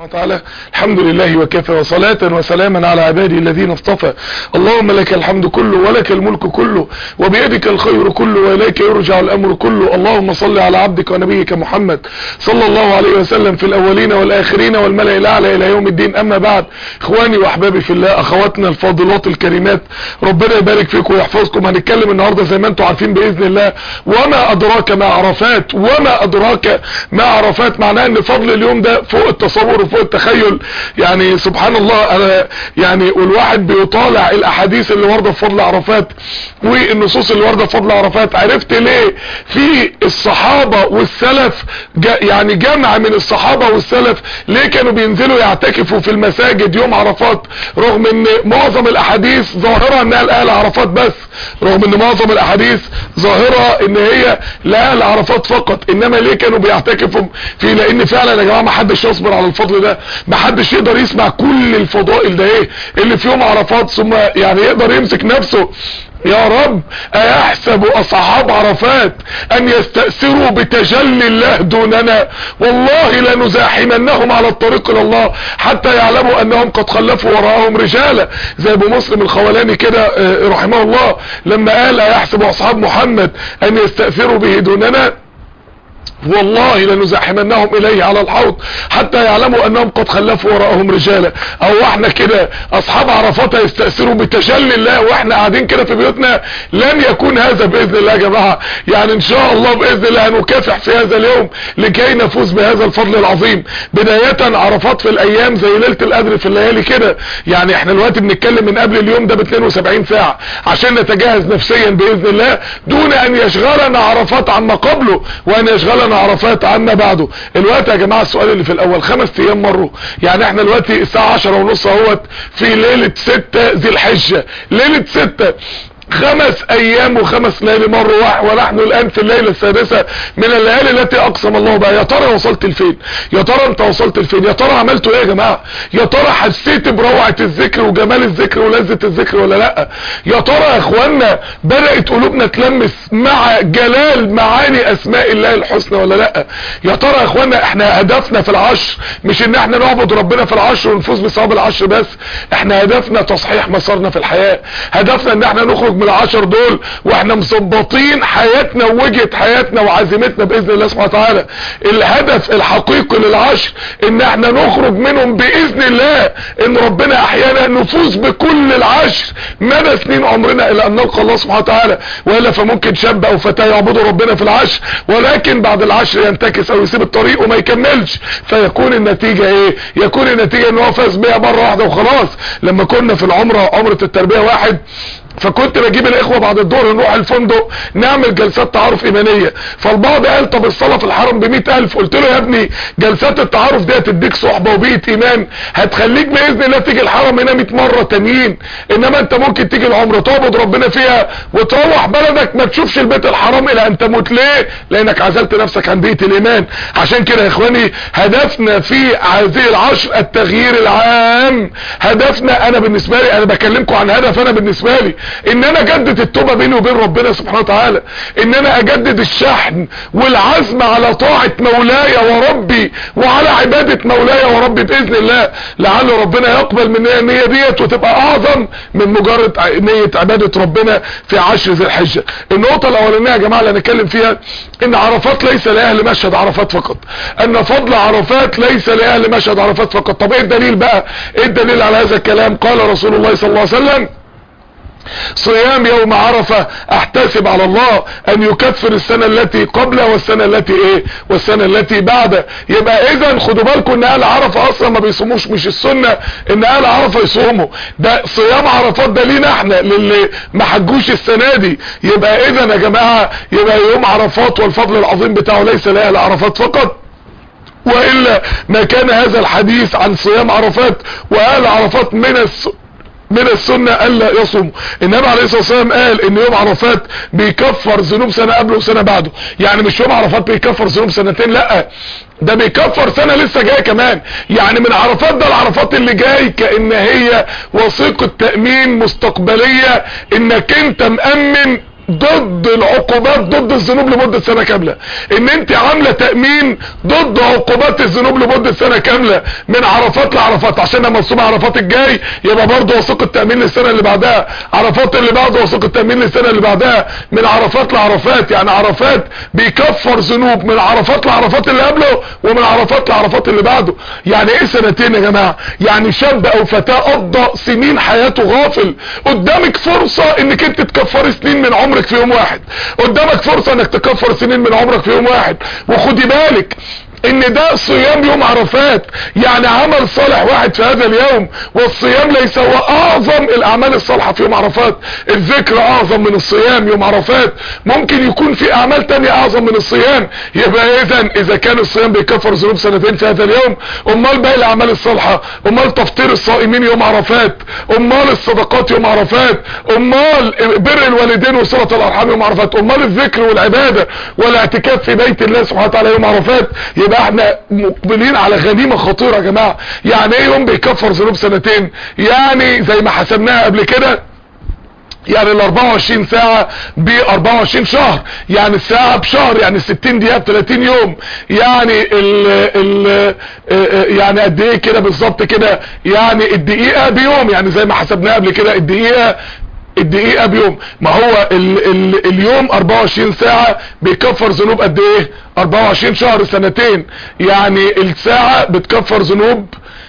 وتعالى الحمد لله وكفى وصلاة وسلاما على عبادي الذين اصطفى اللهم لك الحمد كله ولك الملك كله وبيدك الخير كله وإليك يرجع الأمر كله اللهم صل على عبدك ونبيك محمد صلى الله عليه وسلم في الأولين والآخرين والملأ الأعلى إلى يوم الدين أما بعد إخواني وأحبابي في الله أخواتنا الفاضلات الكريمات ربنا يبارك فيكم ويحفظكم هنتكلم النهاردة زي ما انتم عارفين بإذن الله وما أدراك ما عرفات وما أدراك ما عرفات معناه ان فضل اليوم ده فوق التصور وفوق التخيل يعني سبحان الله انا يعني والواحد بيطالع الاحاديث اللي واردة في فضل عرفات والنصوص اللي واردة في فضل عرفات عرفت ليه في الصحابة والسلف يعني جمع من الصحابة والسلف ليه كانوا بينزلوا يعتكفوا في المساجد يوم عرفات رغم ان معظم الاحاديث ظاهرة انها لاهل عرفات بس رغم ان معظم الاحاديث ظاهرة ان هي لاهل عرفات فقط انما ليه كانوا بيعتكفوا في لان فعلا يا جماعه ما حدش يصبر على الفضل ده ما حدش يقدر يسمع كل الفضائل ده ايه اللي في يوم عرفات ثم يعني يقدر يمسك نفسه يا رب ايحسب اصحاب عرفات ان يستأثروا بتجلي الله دوننا والله لنزاحمنهم على الطريق الى الله حتى يعلموا انهم قد خلفوا وراءهم رجالا زي ابو مسلم الخولاني كده رحمه الله لما قال ايحسب اصحاب محمد ان يستأثروا به دوننا والله لنزاحمنهم اليه على الحوض حتى يعلموا انهم قد خلفوا وراءهم رجالا او احنا كده اصحاب عرفات يستأثروا بتجلي الله واحنا قاعدين كده في بيوتنا لن يكون هذا باذن الله يا جماعة يعني ان شاء الله باذن الله هنكافح في هذا اليوم لكي نفوز بهذا الفضل العظيم بداية عرفات في الايام زي ليلة القدر في الليالي كده يعني احنا دلوقتي بنتكلم من قبل اليوم ده ب 72 ساعة عشان نتجهز نفسيا باذن الله دون ان يشغلنا عرفات عما قبله وان يشغلنا عرفات عنا بعده الوقت يا جماعة السؤال اللي في الاول خمس ايام مروا يعني احنا دلوقتي الساعة عشرة ونص اهوت في ليلة ستة ذي الحجة ليلة ستة خمس ايام وخمس ليالي مروا ونحن الان في الليلة السادسة من الليالي التي اقسم الله بها يا ترى وصلت لفين يا ترى انت وصلت لفين يا ترى عملتوا ايه يا جماعة يا ترى حسيت بروعة الذكر وجمال الذكر ولذة الذكر ولا لا يا ترى يا اخوانا بدأت قلوبنا تلمس مع جلال معاني اسماء الله الحسنى ولا لا يا ترى يا اخوانا احنا هدفنا في العشر مش ان احنا نعبد ربنا في العشر ونفوز بثواب العشر بس احنا هدفنا تصحيح مسارنا في الحياة هدفنا ان احنا نخرج من العشر دول واحنا مظبطين حياتنا ووجهة حياتنا وعزيمتنا باذن الله سبحانه وتعالى الهدف الحقيقي للعشر ان احنا نخرج منهم باذن الله ان ربنا احيانا نفوز بكل العشر مدى سنين عمرنا الى ان نلقى الله سبحانه وتعالى والا فممكن شاب او فتاة يعبدوا ربنا في العشر ولكن بعد العشر ينتكس او يسيب الطريق وما يكملش فيكون النتيجة ايه يكون النتيجة ان هو فاز بيها مرة واحدة وخلاص لما كنا في العمرة عمرة التربية واحد فكنت بجيب الاخوة بعد الظهر نروح الفندق نعمل جلسات تعارف ايمانية فالبعض قال طب الصلاة في الحرم بمئة الف قلت له يا ابني جلسات التعارف دي هتديك صحبة وبيئة ايمان هتخليك باذن الله تيجي الحرم هنا 100 مرة تانيين انما انت ممكن تيجي العمرة تعبد ربنا فيها وتروح بلدك ما تشوفش البيت الحرام الى ان تموت ليه لانك عزلت نفسك عن بيئة الايمان عشان كده يا اخواني هدفنا في هذه العشر التغيير العام هدفنا انا بالنسبة لي انا بكلمكم عن هدف انا بالنسبة لي ان انا اجدد التوبة بيني وبين ربنا سبحانه وتعالى ان انا اجدد الشحن والعزم على طاعة مولاي وربي وعلى عبادة مولاي وربي باذن الله لعل ربنا يقبل مننا النية ديت وتبقى اعظم من مجرد نية عبادة ربنا في عشر ذي الحجة النقطة الاولانية يا جماعة اللي هنتكلم فيها ان عرفات ليس لاهل مشهد عرفات فقط ان فضل عرفات ليس لاهل مشهد عرفات فقط طب ايه الدليل بقى ايه الدليل على هذا الكلام قال رسول الله صلى الله عليه وسلم صيام يوم عرفة احتسب على الله ان يكفر السنة التي قبل والسنة التي ايه والسنة التي بعد يبقى اذا خدوا بالكم ان اهل عرفة اصلا ما بيصوموش مش السنة ان اهل عرفة يصوموا ده صيام عرفات ده لينا احنا للي ما حجوش السنة دي يبقى اذا يا جماعة يبقى يوم عرفات والفضل العظيم بتاعه ليس لاهل عرفات فقط وإلا ما كان هذا الحديث عن صيام عرفات وأهل عرفات من الس... من السنة ألا يصوم النبي عليه الصلاة والسلام قال ان يوم عرفات بيكفر ذنوب سنة قبله وسنة بعده يعني مش يوم عرفات بيكفر ذنوب سنتين لا ده بيكفر سنة لسه جاية كمان يعني من عرفات ده العرفات اللي جاي كأن هي وثيقة تأمين مستقبلية انك انت مأمن ضد العقوبات ضد الذنوب لمدة سنة كاملة ان انت عاملة تأمين ضد عقوبات الذنوب لمدة سنة كاملة من عرفات لعرفات عشان لما تصوم عرفات الجاي يبقى برضه وثيقة تأمين للسنة اللي بعدها عرفات اللي بعده وثيقة تأمين للسنة اللي بعدها من عرفات لعرفات يعني عرفات بيكفر ذنوب من عرفات لعرفات اللي قبله ومن عرفات لعرفات اللي بعده يعني ايه سنتين يا جماعة يعني شاب او فتاة قضى سنين حياته غافل قدامك فرصة انك انت تكفري سنين من عمرك في يوم واحد قدامك فرصة انك تكفر سنين من عمرك في يوم واحد وخدي بالك ان ده صيام يوم عرفات يعني عمل صالح واحد في هذا اليوم والصيام ليس هو اعظم الاعمال الصالحة في يوم عرفات الذكر اعظم من الصيام يوم عرفات ممكن يكون في اعمال تانية اعظم من الصيام يبقى اذا اذا كان الصيام بيكفر ذنوب سنتين في هذا اليوم امال باقي الاعمال الصالحة امال تفطير الصائمين يوم عرفات امال الصدقات يوم عرفات امال بر الوالدين وصلة الارحام يوم عرفات امال الذكر والعبادة والاعتكاف في بيت الله سبحانه وتعالى يوم عرفات يبقى احنا مقبلين على غنيمة خطيرة يا جماعة يعني ايه يوم بيكفر ذنوب سنتين يعني زي ما حسبناها قبل كده يعني ال 24 ساعة ب 24 شهر يعني الساعة بشهر يعني 60 دقيقة ب 30 يوم يعني ال ال يعني قد ايه كده بالظبط كده يعني الدقيقة بيوم يعني زي ما حسبناها قبل كده الدقيقة الدقيقة بيوم ما هو ال ال اليوم 24 ساعة بيكفر ذنوب قد ايه 24 شهر سنتين يعني الساعة بتكفر ذنوب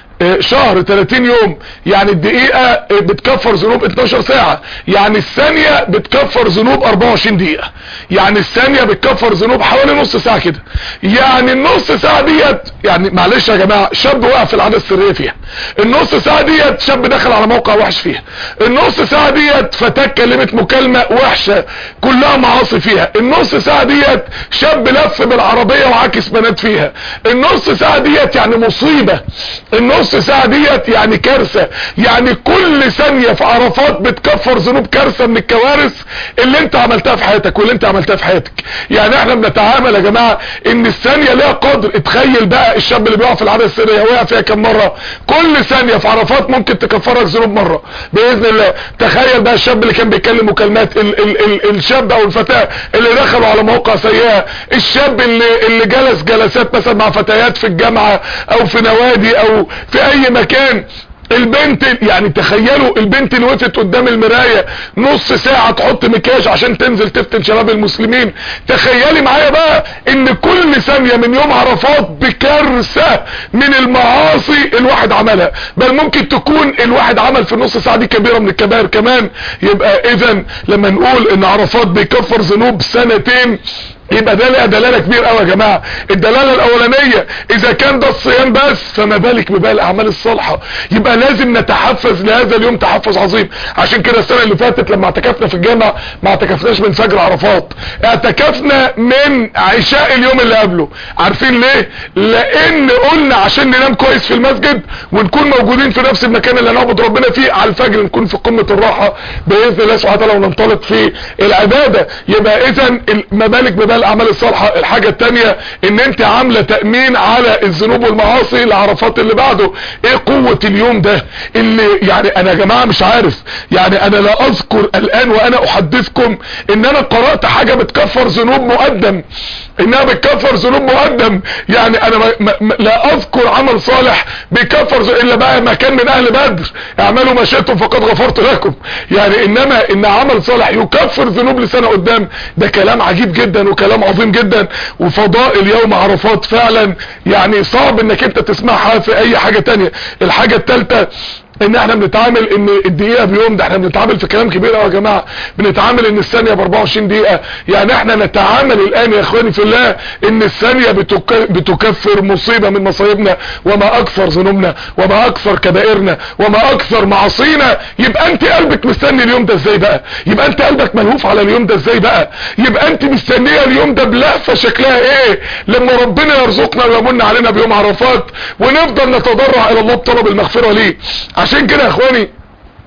شهر 30 يوم يعني الدقيقة بتكفر ذنوب 12 ساعة يعني الثانية بتكفر ذنوب 24 دقيقة يعني الثانية بتكفر ذنوب حوالي نص ساعة كده يعني النص ساعة ديت يعني معلش يا جماعة شاب وقع في العادة السرية فيها النص ساعة ديت شاب دخل على موقع وحش فيها النص ساعة ديت فتاة كلمت مكالمة وحشة كلها معاصي فيها النص ساعة ديت شاب لف بالعربية وعاكس بنات فيها النص ساعة ديت يعني مصيبة النص نص ساعة ديت يعني كارثة يعني كل ثانية في عرفات بتكفر ذنوب كارثة من الكوارث اللي انت عملتها في حياتك واللي انت عملتها في حياتك يعني احنا بنتعامل يا جماعة ان الثانية ليها قدر اتخيل بقى الشاب اللي بيقع في العادة السرية وقع فيها كم مرة كل ثانية في عرفات ممكن تكفرك ذنوب مرة باذن الله تخيل بقى الشاب اللي كان بيتكلم مكالمات ال ال ال الشاب او الفتاة اللي دخلوا على موقع سيئة الشاب اللي, اللي جلس جلسات مثلا مع فتيات في الجامعة او في نوادي او في اي مكان البنت يعني تخيلوا البنت اللي وقفت قدام المراية نص ساعة تحط مكياج عشان تنزل تفتن شباب المسلمين تخيلي معايا بقى ان كل ثانية من يوم عرفات بكارثة من المعاصي الواحد عملها بل ممكن تكون الواحد عمل في النص ساعة دي كبيرة من الكبائر كمان يبقى اذا لما نقول ان عرفات بيكفر ذنوب سنتين يبقى ده لها دلالة كبير قوي يا جماعة الدلالة الاولانية اذا كان ده الصيام بس فما بالك بباقي الاعمال الصالحة يبقى لازم نتحفز لهذا اليوم تحفز عظيم عشان كده السنة اللي فاتت لما اعتكفنا في الجامع ما اعتكفناش من فجر عرفات اعتكفنا من عشاء اليوم اللي قبله عارفين ليه لان قلنا عشان ننام كويس في المسجد ونكون موجودين في نفس المكان اللي نعبد ربنا فيه على الفجر نكون في قمة الراحة باذن الله سبحانه وتعالى وننطلق في العبادة يبقى اذا ما بالك بباقي الاعمال الصالحة الحاجة التانية ان انت عاملة تأمين على الذنوب والمعاصي لعرفات اللي بعده ايه قوة اليوم ده اللي يعني انا يا جماعة مش عارف يعني انا لا اذكر الان وانا احدثكم ان انا قرأت حاجة بتكفر ذنوب مقدم انها بتكفر ذنوب مقدم يعني انا ما ما لا اذكر عمل صالح بيكفر الا بقى ما كان من اهل بدر اعملوا ما شئتم فقد غفرت لكم يعني انما ان عمل صالح يكفر ذنوب لسنة قدام ده كلام عجيب جدا وكلام عظيم جدا وفضائل يوم عرفات فعلا يعني صعب انك انت تسمعها في اي حاجة تانية الحاجة التالتة ان احنا بنتعامل ان الدقيقة بيوم ده احنا بنتعامل في كلام كبير قوي يا جماعة بنتعامل ان الثانية ب 24 دقيقة يعني احنا نتعامل الان يا اخواني في الله ان الثانية بتك... بتكفر مصيبة من مصايبنا وما اكثر ذنوبنا وما اكثر كبائرنا وما اكثر معاصينا يبقى انت قلبك مستني اليوم ده ازاي بقى يبقى انت قلبك ملهوف على اليوم ده ازاي بقى يبقى انت مستنية اليوم ده بلهفة شكلها ايه لما ربنا يرزقنا ويمن علينا بيوم عرفات ونفضل نتضرع الى الله بطلب المغفرة ليه عشان كده يا اخواني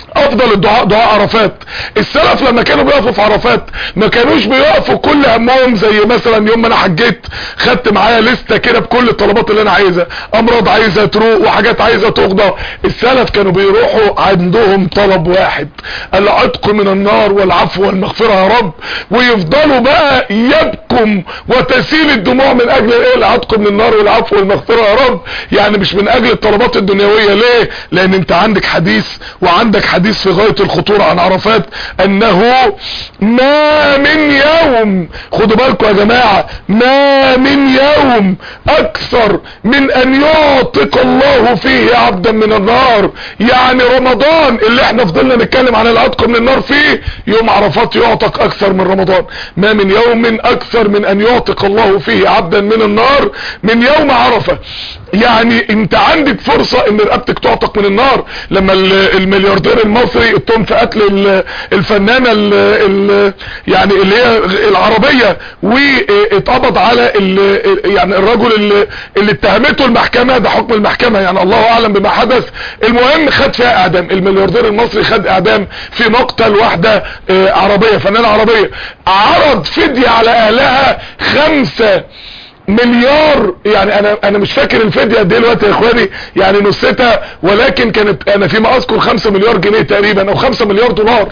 افضل الدعاء دعاء عرفات السلف لما كانوا بيقفوا في عرفات ما كانوش بيقفوا كل همهم زي مثلا يوم ما انا حجيت خدت معايا لستة كده بكل الطلبات اللي انا عايزها امراض عايزة تروق وحاجات عايزة تقضى السلف كانوا بيروحوا عندهم طلب واحد العتق من النار والعفو والمغفرة يا رب ويفضلوا بقى يبكم وتسيل الدموع من اجل ايه العتق من النار والعفو والمغفرة يا رب يعني مش من اجل الطلبات الدنيوية ليه لان انت عندك حديث وعندك حديث في غاية الخطورة عن عرفات انه ما من يوم خدوا بالكم يا جماعة ما من يوم اكثر من ان يعتق الله فيه عبدا من النار يعني رمضان اللي احنا فضلنا نتكلم عن العتق من النار فيه يوم عرفات يعتق اكثر من رمضان ما من يوم اكثر من ان يعتق الله فيه عبدا من النار من يوم عرفة يعني انت عندك فرصة ان رقبتك تعتق من النار لما الملياردير المصري اتهم في قتل الفنانة ال ال يعني اللي هي العربية واتقبض على ال يعني الرجل اللي, اللي اتهمته المحكمة ده حكم المحكمة يعني الله اعلم بما حدث المهم خد فيها اعدام الملياردير المصري خد اعدام في مقتل واحدة عربية فنانة عربية عرض فدية على اهلها خمسة مليار يعني انا انا مش فاكر الفدية قد ايه دلوقتي يا اخواني يعني نسيتها ولكن كانت انا فيما اذكر 5 مليار جنيه تقريبا او 5 مليار دولار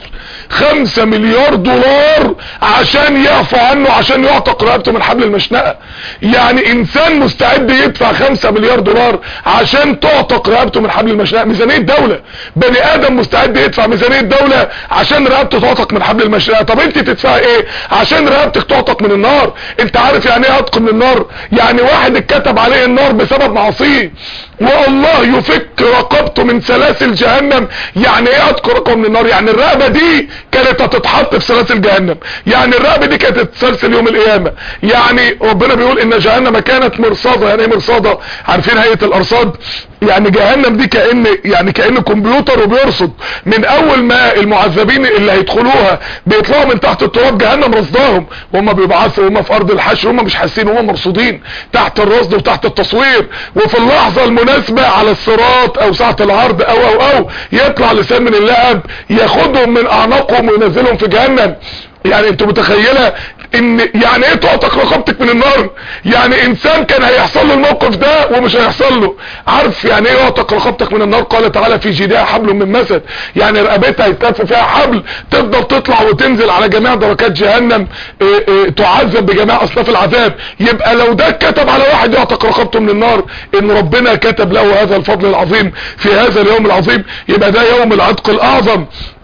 5 مليار دولار عشان يعفو عنه عشان يعتق رقبته من حبل المشنقه يعني انسان مستعد يدفع 5 مليار دولار عشان تعتق رقبته من حبل المشنقه ميزانيه دوله بني ادم مستعد يدفع ميزانيه دوله عشان رقبته تعتق من حبل المشنقه طب انت تدفعي ايه عشان رقبتك تعتق من النار انت عارف يعني ايه عتق من النار يعني واحد اتكتب عليه النار بسبب معصيه والله يفك رقبته من سلاسل جهنم يعني ايه اتك رقبه من النار يعني الرقبه دي كانت هتتحط في سلاسل جهنم يعني الرقبه دي كانت هتتسلسل يوم القيامه يعني ربنا بيقول ان جهنم كانت مرصاده يعني ايه مرصاده عارفين هيئه الارصاد يعني جهنم دي كأن يعني كأن كمبيوتر وبيرصد من اول ما المعذبين اللي هيدخلوها بيطلعوا من تحت التراب جهنم رصداهم وهم بيبعثوا وهم في ارض الحشر وهم مش حاسين وهم مرصودين تحت الرصد وتحت التصوير وفي اللحظة المناسبة على الصراط او ساعة العرض او او او يطلع لسان من اللهب ياخدهم من اعناقهم وينزلهم في جهنم يعني انتوا متخيلة ان يعني ايه تعتق رقبتك من النار يعني انسان كان هيحصل له الموقف ده ومش هيحصل له عارف يعني ايه يعتق رقبتك من النار قال تعالى في جدها حبل من مسد يعني رقبتها يتلف فيها حبل تفضل تطلع وتنزل على جميع دركات جهنم اه اه تعذب بجميع اصناف العذاب يبقى لو ده كتب على واحد يعتق رقبته من النار ان ربنا كتب له هذا الفضل العظيم في هذا اليوم العظيم يبقى ده يوم العتق الاعظم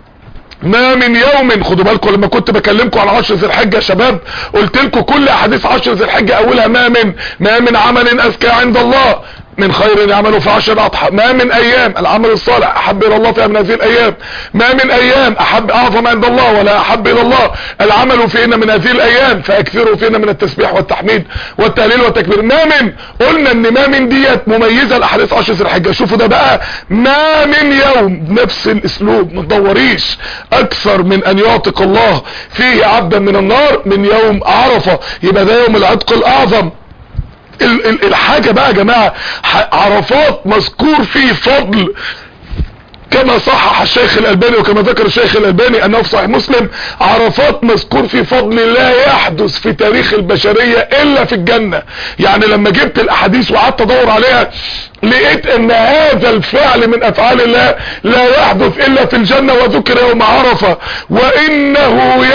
ما من يوم خدوا بالكم لما كنت بكلمكم على عشر ذي الحجه يا شباب قلت لكم كل احاديث عشر ذي الحجه اولها ما من ما من عمل اذكى عند الله من خير يعمله في عشر اضحى ما من ايام العمل الصالح احب الى الله فيها من هذه الايام ما من ايام احب اعظم عند الله ولا احب الى الله العمل فينا من هذه الايام فاكثروا فينا من التسبيح والتحميد والتهليل والتكبير ما من قلنا ان ما من ديت مميزه لاحاديث عشر ذي الحجه شوفوا ده بقى ما من يوم نفس الاسلوب ما تدوريش اكثر من ان يعتق الله فيه عبدا من النار من يوم عرفه يبقى ده يوم العتق الاعظم ال ال الحاجة بقى يا جماعة عرفات مذكور فيه فضل كما صحح الشيخ الألباني وكما ذكر الشيخ الألباني أنه في صحيح مسلم عرفات مذكور في فضل لا يحدث في تاريخ البشرية إلا في الجنة يعني لما جبت الأحاديث وقعدت أدور عليها لقيت ان هذا الفعل من افعال الله لا يحدث الا في الجنة وذكر يوم عرفة وانه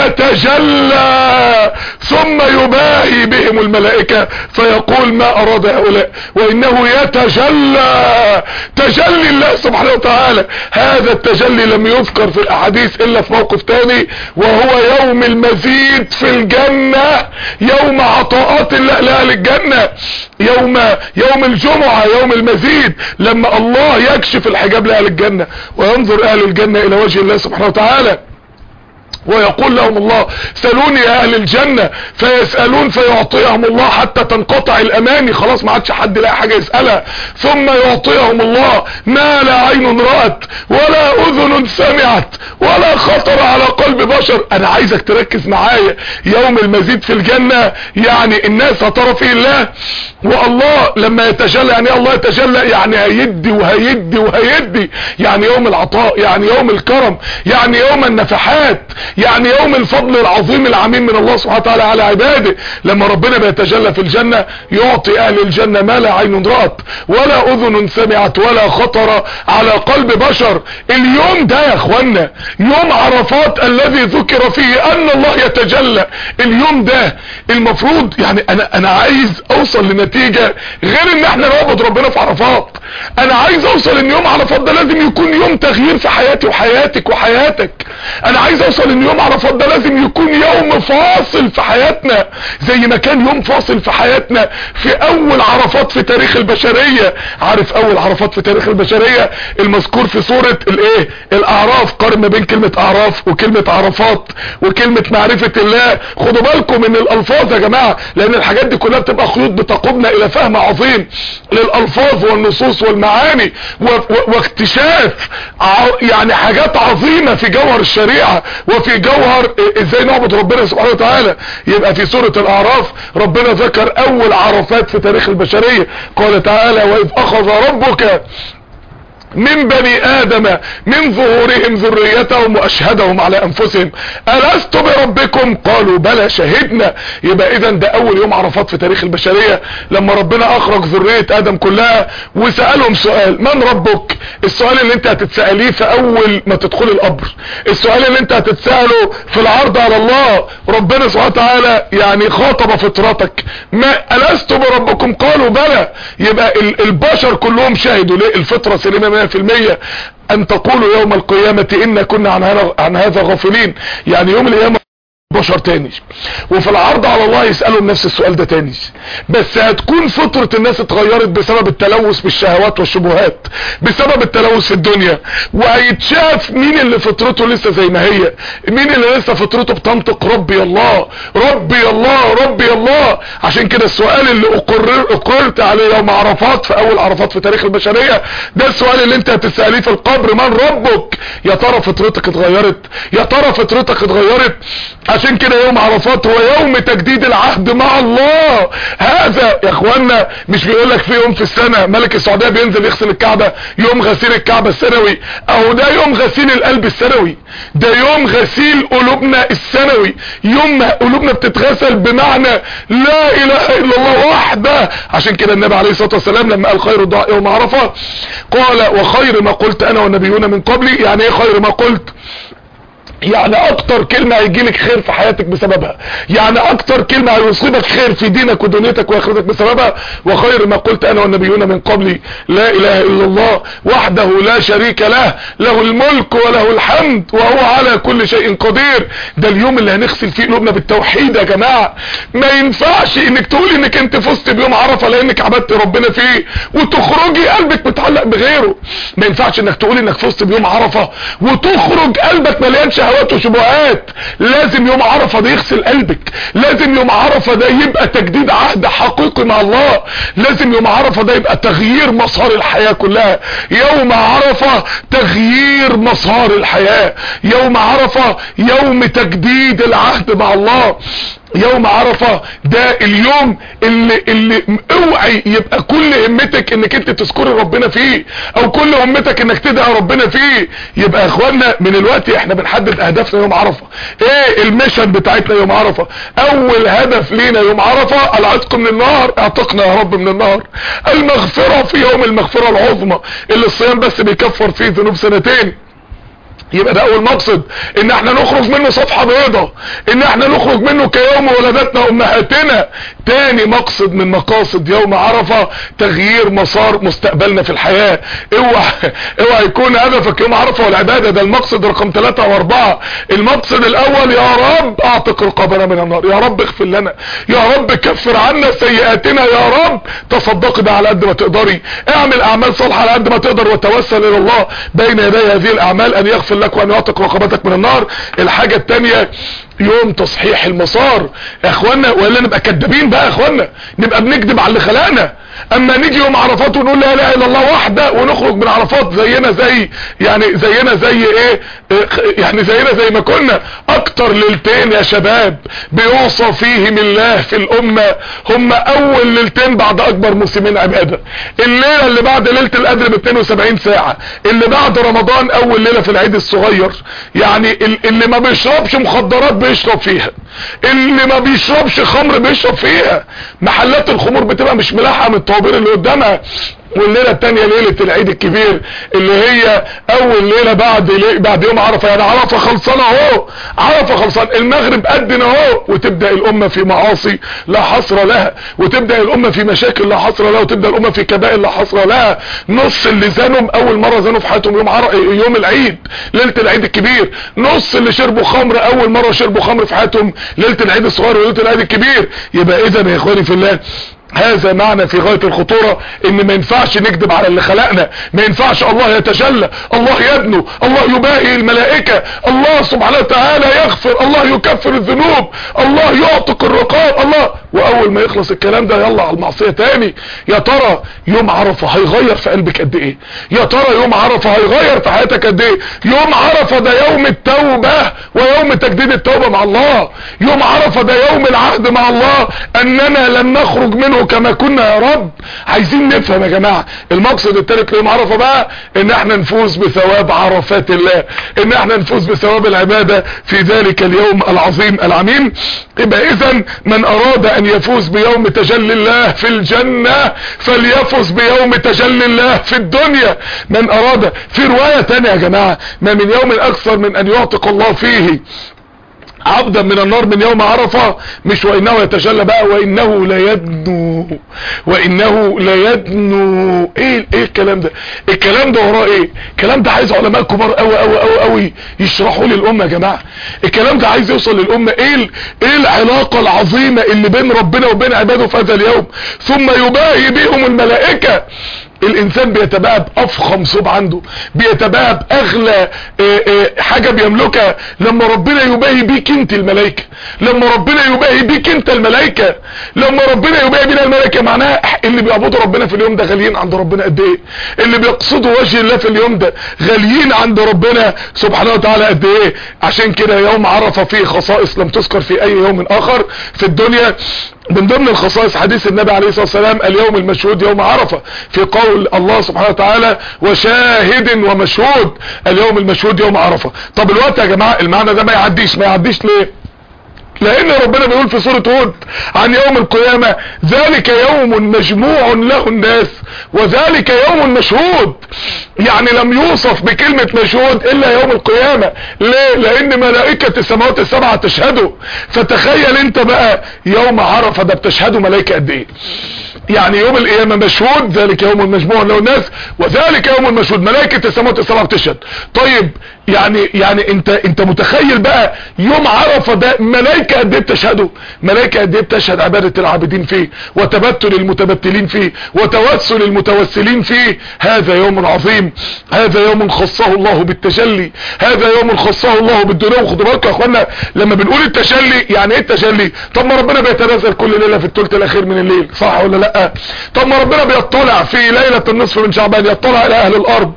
يتجلى ثم يباهي بهم الملائكة فيقول ما اراد هؤلاء وانه يتجلى تجلي الله سبحانه وتعالى هذا التجلي لم يذكر في الاحاديث الا في موقف تاني وهو يوم المزيد في الجنة يوم عطاءات الله لاهل الجنة يوم يوم الجمعة يوم المزيد لما الله يكشف الحجاب لأهل الجنة وينظر أهل الجنة إلى وجه الله سبحانه وتعالى ويقول لهم الله سألوني يا اهل الجنة فيسألون فيعطيهم الله حتى تنقطع الاماني خلاص ما عادش حد لاقي حاجة يسألها ثم يعطيهم الله ما لا عين رأت ولا اذن سمعت ولا خطر على قلب 13 انا عايزك تركز معايا يوم المزيد في الجنة يعني الناس هترى فيه الله والله لما يتجلى يعني الله يتجلى يعني هيدي وهيدي وهيدي يعني يوم العطاء يعني يوم الكرم يعني يوم النفحات يعني يوم الفضل العظيم العميم من الله سبحانه وتعالى على عباده لما ربنا بيتجلى في الجنة يعطي اهل الجنة ما لا عين رأت ولا اذن سمعت ولا خطر على قلب بشر اليوم ده يا اخوانا يوم عرفات الذي ذكر فيه ان الله يتجلى اليوم ده المفروض يعني انا انا عايز اوصل لنتيجة غير ان احنا نعبد ربنا في عرفات انا عايز اوصل ان يوم عرفات ده لازم يكون يوم تغيير في حياتي وحياتك وحياتك انا عايز اوصل ان يوم عرفات ده لازم يكون يوم فاصل في حياتنا زي ما كان يوم فاصل في حياتنا في اول عرفات في تاريخ البشرية عارف اول عرفات في تاريخ البشرية المذكور في سورة الايه الاعراف قارن ما بين كلمة اعراف وكلمة عرفات وكلمة معرفة الله خدوا بالكم من الالفاظ يا جماعة لان الحاجات دي كلها بتبقى خيوط بتقودنا الى فهم عظيم للالفاظ والنصوص والمعاني واكتشاف يعني حاجات عظيمة في جوهر الشريعة وفي جوهر ازاي نعبد ربنا سبحانه وتعالى يبقى في سورة الاعراف ربنا ذكر اول عرفات في تاريخ البشرية قال تعالى واذ اخذ ربك من بني ادم من ظهورهم ذريتهم واشهدهم على انفسهم الست بربكم قالوا بلى شهدنا يبقى اذا ده اول يوم عرفات في تاريخ البشرية لما ربنا اخرج ذرية ادم كلها وسألهم سؤال من ربك السؤال اللي انت هتتسأليه في اول ما تدخل القبر السؤال اللي انت هتتسأله في العرض على الله ربنا سبحانه وتعالى يعني خاطب فطرتك ما الست بربكم قالوا بلى يبقى البشر كلهم شهدوا ليه الفطرة سليمة 100% ان تقولوا يوم القيامة انا كنا عن هذا عن هذا غافلين يعني يوم القيامة بشر تاني وفي العرض على الله يسألوا نفس السؤال ده تاني بس هتكون فطرة الناس اتغيرت بسبب التلوث بالشهوات والشبهات بسبب التلوث في الدنيا وهيتشاف مين اللي فطرته لسه زي ما هي مين اللي لسه فطرته بتنطق ربي الله ربي الله ربي الله عشان كده السؤال اللي اقرر اقررت عليه يوم عرفات في اول عرفات في تاريخ البشرية ده السؤال اللي انت هتسأليه في القبر من ربك يا ترى فطرتك اتغيرت يا ترى فطرتك اتغيرت عشان كده يوم عرفات هو يوم تجديد العهد مع الله هذا يا اخوانا مش بيقول لك في يوم في السنة ملك السعودية بينزل يغسل الكعبة يوم غسيل الكعبة السنوي اهو ده يوم غسيل القلب السنوي ده يوم غسيل قلوبنا السنوي يوم قلوبنا بتتغسل بمعنى لا اله الا الله وحده عشان كده النبي عليه الصلاة والسلام لما قال خير الدعاء يوم عرفة قال وخير ما قلت انا والنبيون من قبلي يعني ايه خير ما قلت يعني اكتر كلمة هيجيلك خير في حياتك بسببها يعني اكتر كلمة هيصيبك خير في دينك ودنيتك واخرتك بسببها وخير ما قلت انا والنبيون من قبلي لا اله الا الله وحده لا شريك له له الملك وله الحمد وهو على كل شيء قدير ده اليوم اللي هنغسل فيه قلوبنا بالتوحيد يا جماعة ما ينفعش انك تقولي انك انت فزت بيوم عرفة لانك عبدت ربنا فيه وتخرجي قلبك متعلق بغيره ما ينفعش انك تقولي انك فزت بيوم عرفة وتخرج قلبك مليان شهوات وشبهات لازم يوم عرفة ده يغسل قلبك لازم يوم عرفة ده يبقى تجديد عهد حقيقي مع الله لازم يوم عرفة ده يبقى تغيير مسار الحياة كلها يوم عرفة تغيير مسار الحياة يوم عرفة يوم تجديد العهد مع الله يوم عرفة ده اليوم اللي, اللي اوعي يبقى كل همتك انك انت تذكري ربنا فيه او كل همتك انك تدعي ربنا فيه يبقى يا اخوانا من الوقت احنا بنحدد اهدافنا يوم عرفة ايه الميشن بتاعتنا يوم عرفة اول هدف لينا يوم عرفة العتق من النار اعتقنا يا رب من النار المغفرة في يوم المغفرة العظمى اللي الصيام بس بيكفر فيه ذنوب سنتين يبقى ده اول مقصد ان احنا نخرج منه صفحة بيضة ان احنا نخرج منه كيوم ولدتنا امهاتنا تاني مقصد من مقاصد يوم عرفة تغيير مسار مستقبلنا في الحياة اوعى اوعى يكون هدفك يوم عرفة والعبادة ده المقصد رقم ثلاثة واربعة المقصد الاول يا رب اعتق رقابنا من النار يا رب اغفر لنا يا رب كفر عنا سيئاتنا يا رب تصدقي ده على قد ما تقدري اعمل اعمال صالحة على قد ما تقدر وتوسل الى الله بين يدي هذه الاعمال ان يغفر لك وان يعتق رقبتك من النار الحاجة التانية يوم تصحيح المسار يا اخوانا ولا نبقى كدابين بقى يا اخوانا نبقى بنكذب على اللي خلقنا اما نيجي يوم عرفات ونقول لا اله الا الله وحده ونخرج من عرفات زينا زي يعني زينا زي ايه يعني زينا زي ما كنا اكتر ليلتين يا شباب بيوصى فيهم الله في الامة هم اول ليلتين بعد اكبر مسلمين عبادة الليلة اللي بعد ليلة القدر ب 72 ساعة اللي بعد رمضان اول ليلة في العيد الصغير يعني اللي ما بيشربش مخدرات بيشرب فيها اللي ما بيشربش خمر بيشرب فيها محلات الخمور بتبقى مش ملاحقة من الطوابير اللي قدامها والليلة التانية ليلة العيد الكبير اللي هي اول ليلة بعد لي بعد يوم عرفة يعني عرفة خلصانة اهو عرفة خلصان المغرب قدنا اهو وتبدأ الامة في معاصي لا حصر لها وتبدأ الامة في مشاكل لا حصر لها وتبدأ الامة في كبائر لا حصر لها نص اللي زانهم اول مرة زانوا في حياتهم يوم عر... يوم العيد ليلة العيد الكبير نص اللي شربوا خمر اول مرة شربوا خمر في حياتهم ليلة العيد الصغير وليلة العيد الكبير يبقى اذا يا اخواني في الله هذا معنى في غاية الخطورة ان ما ينفعش نكذب على اللي خلقنا ما ينفعش الله يتجلى الله يدنو الله يباهي الملائكة الله سبحانه وتعالى يغفر الله يكفر الذنوب الله يعتق الرقاب الله واول ما يخلص الكلام ده يلا على المعصية تاني يا ترى يوم عرفة هيغير في قلبك قد ايه يا ترى يوم عرفة هيغير في حياتك قد ايه يوم عرفة ده يوم التوبة ويوم تجديد التوبة مع الله يوم عرفة ده يوم العهد مع الله اننا لن نخرج منه كما كنا يا رب عايزين نفهم يا جماعة المقصد الثالث ليوم عرفة بقى ان احنا نفوز بثواب عرفات الله ان احنا نفوز بثواب العبادة في ذلك اليوم العظيم العميم يبقى اذا من اراد ان يفوز بيوم تجلي الله في الجنة فليفوز بيوم تجلي الله في الدنيا من اراد في رواية تانية يا جماعة ما من يوم اكثر من ان يعتق الله فيه عبدا من النار من يوم عرفة مش وانه يتجلى بقى وانه ليدنو وانه ليدنو ايه ايه الكلام ده الكلام ده وراه ايه الكلام ده عايز علماء كبار قوي قوي قوي قوي يشرحوا للامه يا جماعه الكلام ده عايز يوصل للامه ايه ايه العلاقه العظيمه اللي بين ربنا وبين عباده في هذا اليوم ثم يباهي بهم الملائكه الانسان بيتباهى بافخم صوب عنده بيتباهى باغلى اه اه حاجة بيملكها لما ربنا يباهي بيك انت الملائكة لما ربنا يباهي بيك انت الملائكة لما ربنا يباهي بينا الملائكة معناها اللي بيعبدوا ربنا في اليوم ده غاليين عند ربنا قد ايه اللي بيقصدوا وجه الله في اليوم ده غاليين عند ربنا سبحانه وتعالى قد ايه عشان كده يوم عرفة فيه خصائص لم تذكر في اي يوم اخر في الدنيا من ضمن الخصائص حديث النبي عليه الصلاة والسلام اليوم المشهود يوم عرفة في قول الله سبحانه وتعالى وشاهد ومشهود اليوم المشهود يوم عرفة طب الوقت يا جماعة المعنى ده ما يعديش ما يعديش ليه لان ربنا بيقول في سورة هود عن يوم القيامة ذلك يوم مجموع له الناس وذلك يوم مشهود يعني لم يوصف بكلمة مشهود الا يوم القيامة ليه لان ملائكة السماوات السبعة تشهده فتخيل انت بقى يوم عرفة ده بتشهده ملائكة قد ايه يعني يوم القيامة مشهود ذلك يوم مجموع له الناس وذلك يوم مشهود ملائكة السماوات السبعة بتشهد طيب يعني يعني انت انت متخيل بقى يوم عرفة ده ملائكة قد ايه بتشهده ملائكة قد ايه بتشهد عبادة العابدين فيه وتبتل المتبتلين فيه وتوسل المتوسلين فيه هذا يوم عظيم هذا يوم خصه الله بالتجلي هذا يوم خصه الله بالدنيا وخدوا بالكم يا اخوانا لما بنقول التجلي يعني ايه التجلي طب ما ربنا بيتنزل كل ليلة في الثلث الاخير من الليل صح ولا لا طب ما ربنا بيطلع في ليلة النصف من شعبان يطلع الى اهل الارض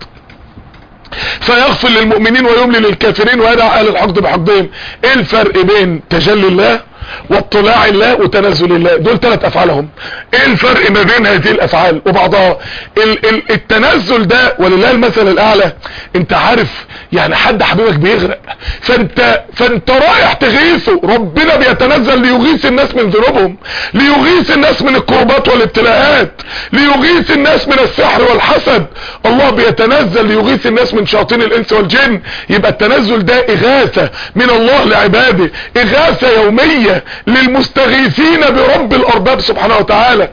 فيغفر للمؤمنين ويملي للكافرين ويدع اهل الحقد بحقدهم ايه الفرق بين تجلي الله واطلاع الله وتنزل الله دول ثلاث افعالهم ايه الفرق ما بين هذه الافعال وبعضها ال ال التنزل ده ولله المثل الاعلى انت عارف يعني حد حبيبك بيغرق فانت فانت رايح تغيثه ربنا بيتنزل ليغيث الناس من ذنوبهم ليغيث الناس من الكربات والابتلاءات ليغيث الناس من السحر والحسد الله بيتنزل ليغيث الناس من شياطين الانس والجن يبقى التنزل ده اغاثة من الله لعباده اغاثة يومية للمستغيثين برب الارباب سبحانه وتعالى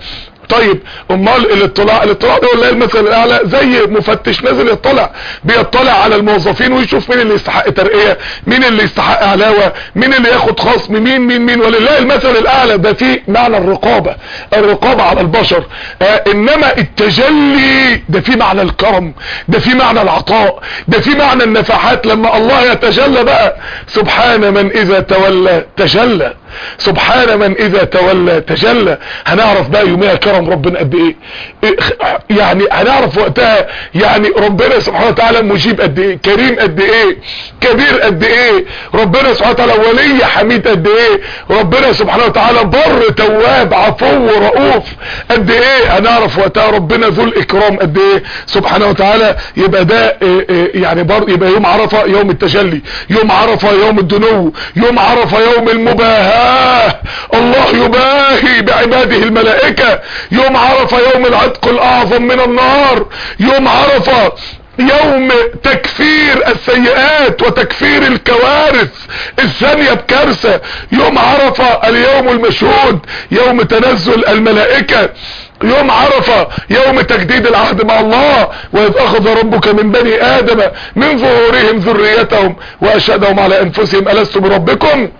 طيب امال الاطلاع الاطلاع ده ولا المثل الاعلى زي مفتش نازل يطلع بيطلع على الموظفين ويشوف مين اللي يستحق ترقية مين اللي يستحق علاوة مين اللي ياخد خصم مين مين مين ولله المثل الاعلى ده فيه معنى الرقابة الرقابة على البشر آه انما التجلي ده فيه معنى الكرم ده فيه معنى العطاء ده فيه معنى النفحات لما الله يتجلى بقى سبحان من اذا تولى تجلى سبحان من اذا تولى تجلى هنعرف بقى يوميها كرم ربنا قد ايه يعني هنعرف وقتها يعني ربنا سبحانه وتعالى مجيب قد ايه كريم قد ايه كبير قد ايه ربنا سبحانه وتعالى ولي حميد قد ايه ربنا سبحانه وتعالى بر تواب عفو رؤوف قد ايه هنعرف وقتها ربنا ذو الاكرام قد ايه سبحانه وتعالى يبقى ده يعني بر يبقى يوم عرفة يوم التجلي يوم عرفة يوم الدنو يوم عرفة يوم المباهاة الله يباهي بعباده الملائكة يوم عرفة يوم العتق الاعظم من النار يوم عرفة يوم تكفير السيئات وتكفير الكوارث الثانية بكارثة يوم عرفة اليوم المشهود يوم تنزل الملائكة يوم عرفة يوم تجديد العهد مع الله وإذ أخذ ربك من بني آدم من ظهورهم ذريتهم وأشهدهم على أنفسهم ألست بربكم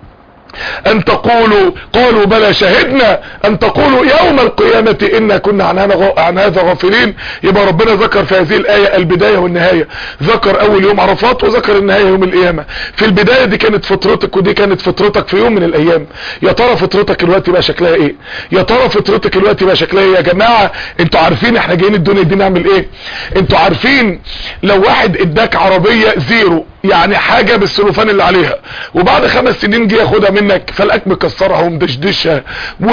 ان تقولوا قالوا بلى شهدنا ان تقولوا يوم القيامة انا كنا عن, عن هذا غافلين يبقى ربنا ذكر في هذه الاية البداية والنهاية ذكر اول يوم عرفات وذكر النهاية يوم القيامة في البداية دي كانت فطرتك ودي كانت فطرتك في يوم من الايام يا ترى فطرتك الوقت بقى شكلها ايه يا ترى فطرتك الوقت بقى شكلها ايه يا جماعة انتوا عارفين احنا جايين الدنيا دي نعمل ايه انتوا عارفين لو واحد اداك عربية زيرو يعني حاجة بالسلوفان اللي عليها وبعد خمس سنين جه ياخدها منك فلقاك مكسرها ومدشدشها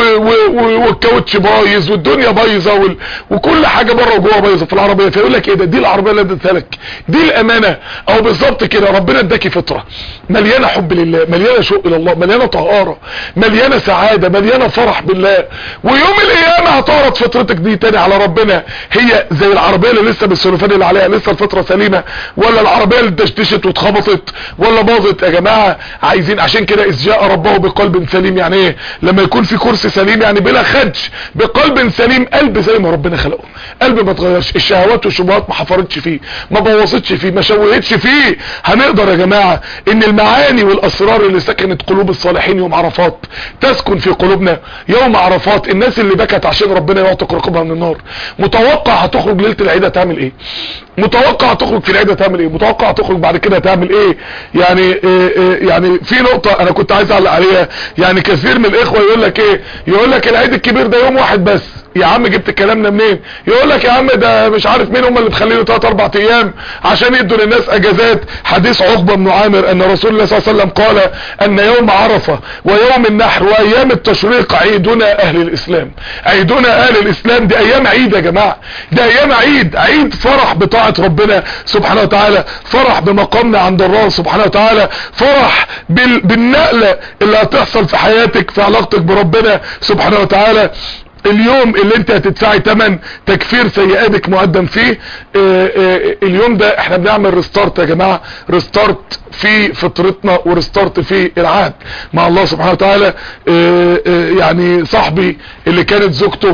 والكاوتش بايظ والدنيا بايظه وال... وكل حاجه بره وجوه بايظه في العربيه فيقول لك ايه ده دي العربيه اللي اديتها لك دي الامانه او بالظبط كده ربنا اداكي فطره مليانه حب لله مليانه شوق الى الله مليانه طهاره مليانه سعاده مليانه فرح بالله ويوم القيامه هتعرض فطرتك دي تاني على ربنا هي زي العربيه اللي لسه بالسلوفان اللي عليها لسه الفطره سليمه ولا العربيه اللي دشدشت واتخبطت ولا باظت يا جماعه عايزين عشان كده اذ جاء ربه بقلب سليم يعني ايه لما يكون في كرسي سليم يعني بلا خدش بقلب سليم قلب زي ما ربنا خلقه قلب ما اتغيرش الشهوات والشبهات ما حفرتش فيه ما بوظتش فيه ما شوهتش فيه هنقدر يا جماعه ان المعاني والاسرار اللي سكنت قلوب الصالحين يوم عرفات تسكن في قلوبنا يوم عرفات الناس اللي بكت عشان ربنا يعتق رقبها من النار متوقع هتخرج ليله العيد هتعمل ايه متوقع تخرج في العيد هتعمل ايه متوقع تخرج بعد كده هتعمل ايه يعني إيه إيه يعني في نقطة انا كنت عايز اعلق عليها يعني كثير من الاخوة يقول لك ايه يقول لك العيد الكبير ده يوم واحد بس يا عم جبت الكلام ده منين يقول لك يا عم ده مش عارف مين هم اللي مخلينه 3 4 ايام عشان يدوا للناس اجازات حديث عقبه بن عامر ان رسول الله صلى الله عليه وسلم قال ان يوم عرفه ويوم النحر وايام التشريق عيدنا اهل الاسلام عيدنا اهل الاسلام دي ايام عيد يا جماعه دي ايام عيد عيد فرح بطاعه ربنا سبحانه وتعالى فرح بمقامنا عند الله سبحانه وتعالى فرح بال... بالنقله اللي هتحصل في حياتك في علاقتك بربنا سبحانه وتعالى اليوم اللي انت هتدفعي تمن تكفير سيئاتك مقدم فيه اه اه اليوم ده احنا بنعمل ريستارت يا جماعة ريستارت في فطرتنا وريستارت في العهد مع الله سبحانه وتعالى اه يعني صاحبي اللي كانت زوجته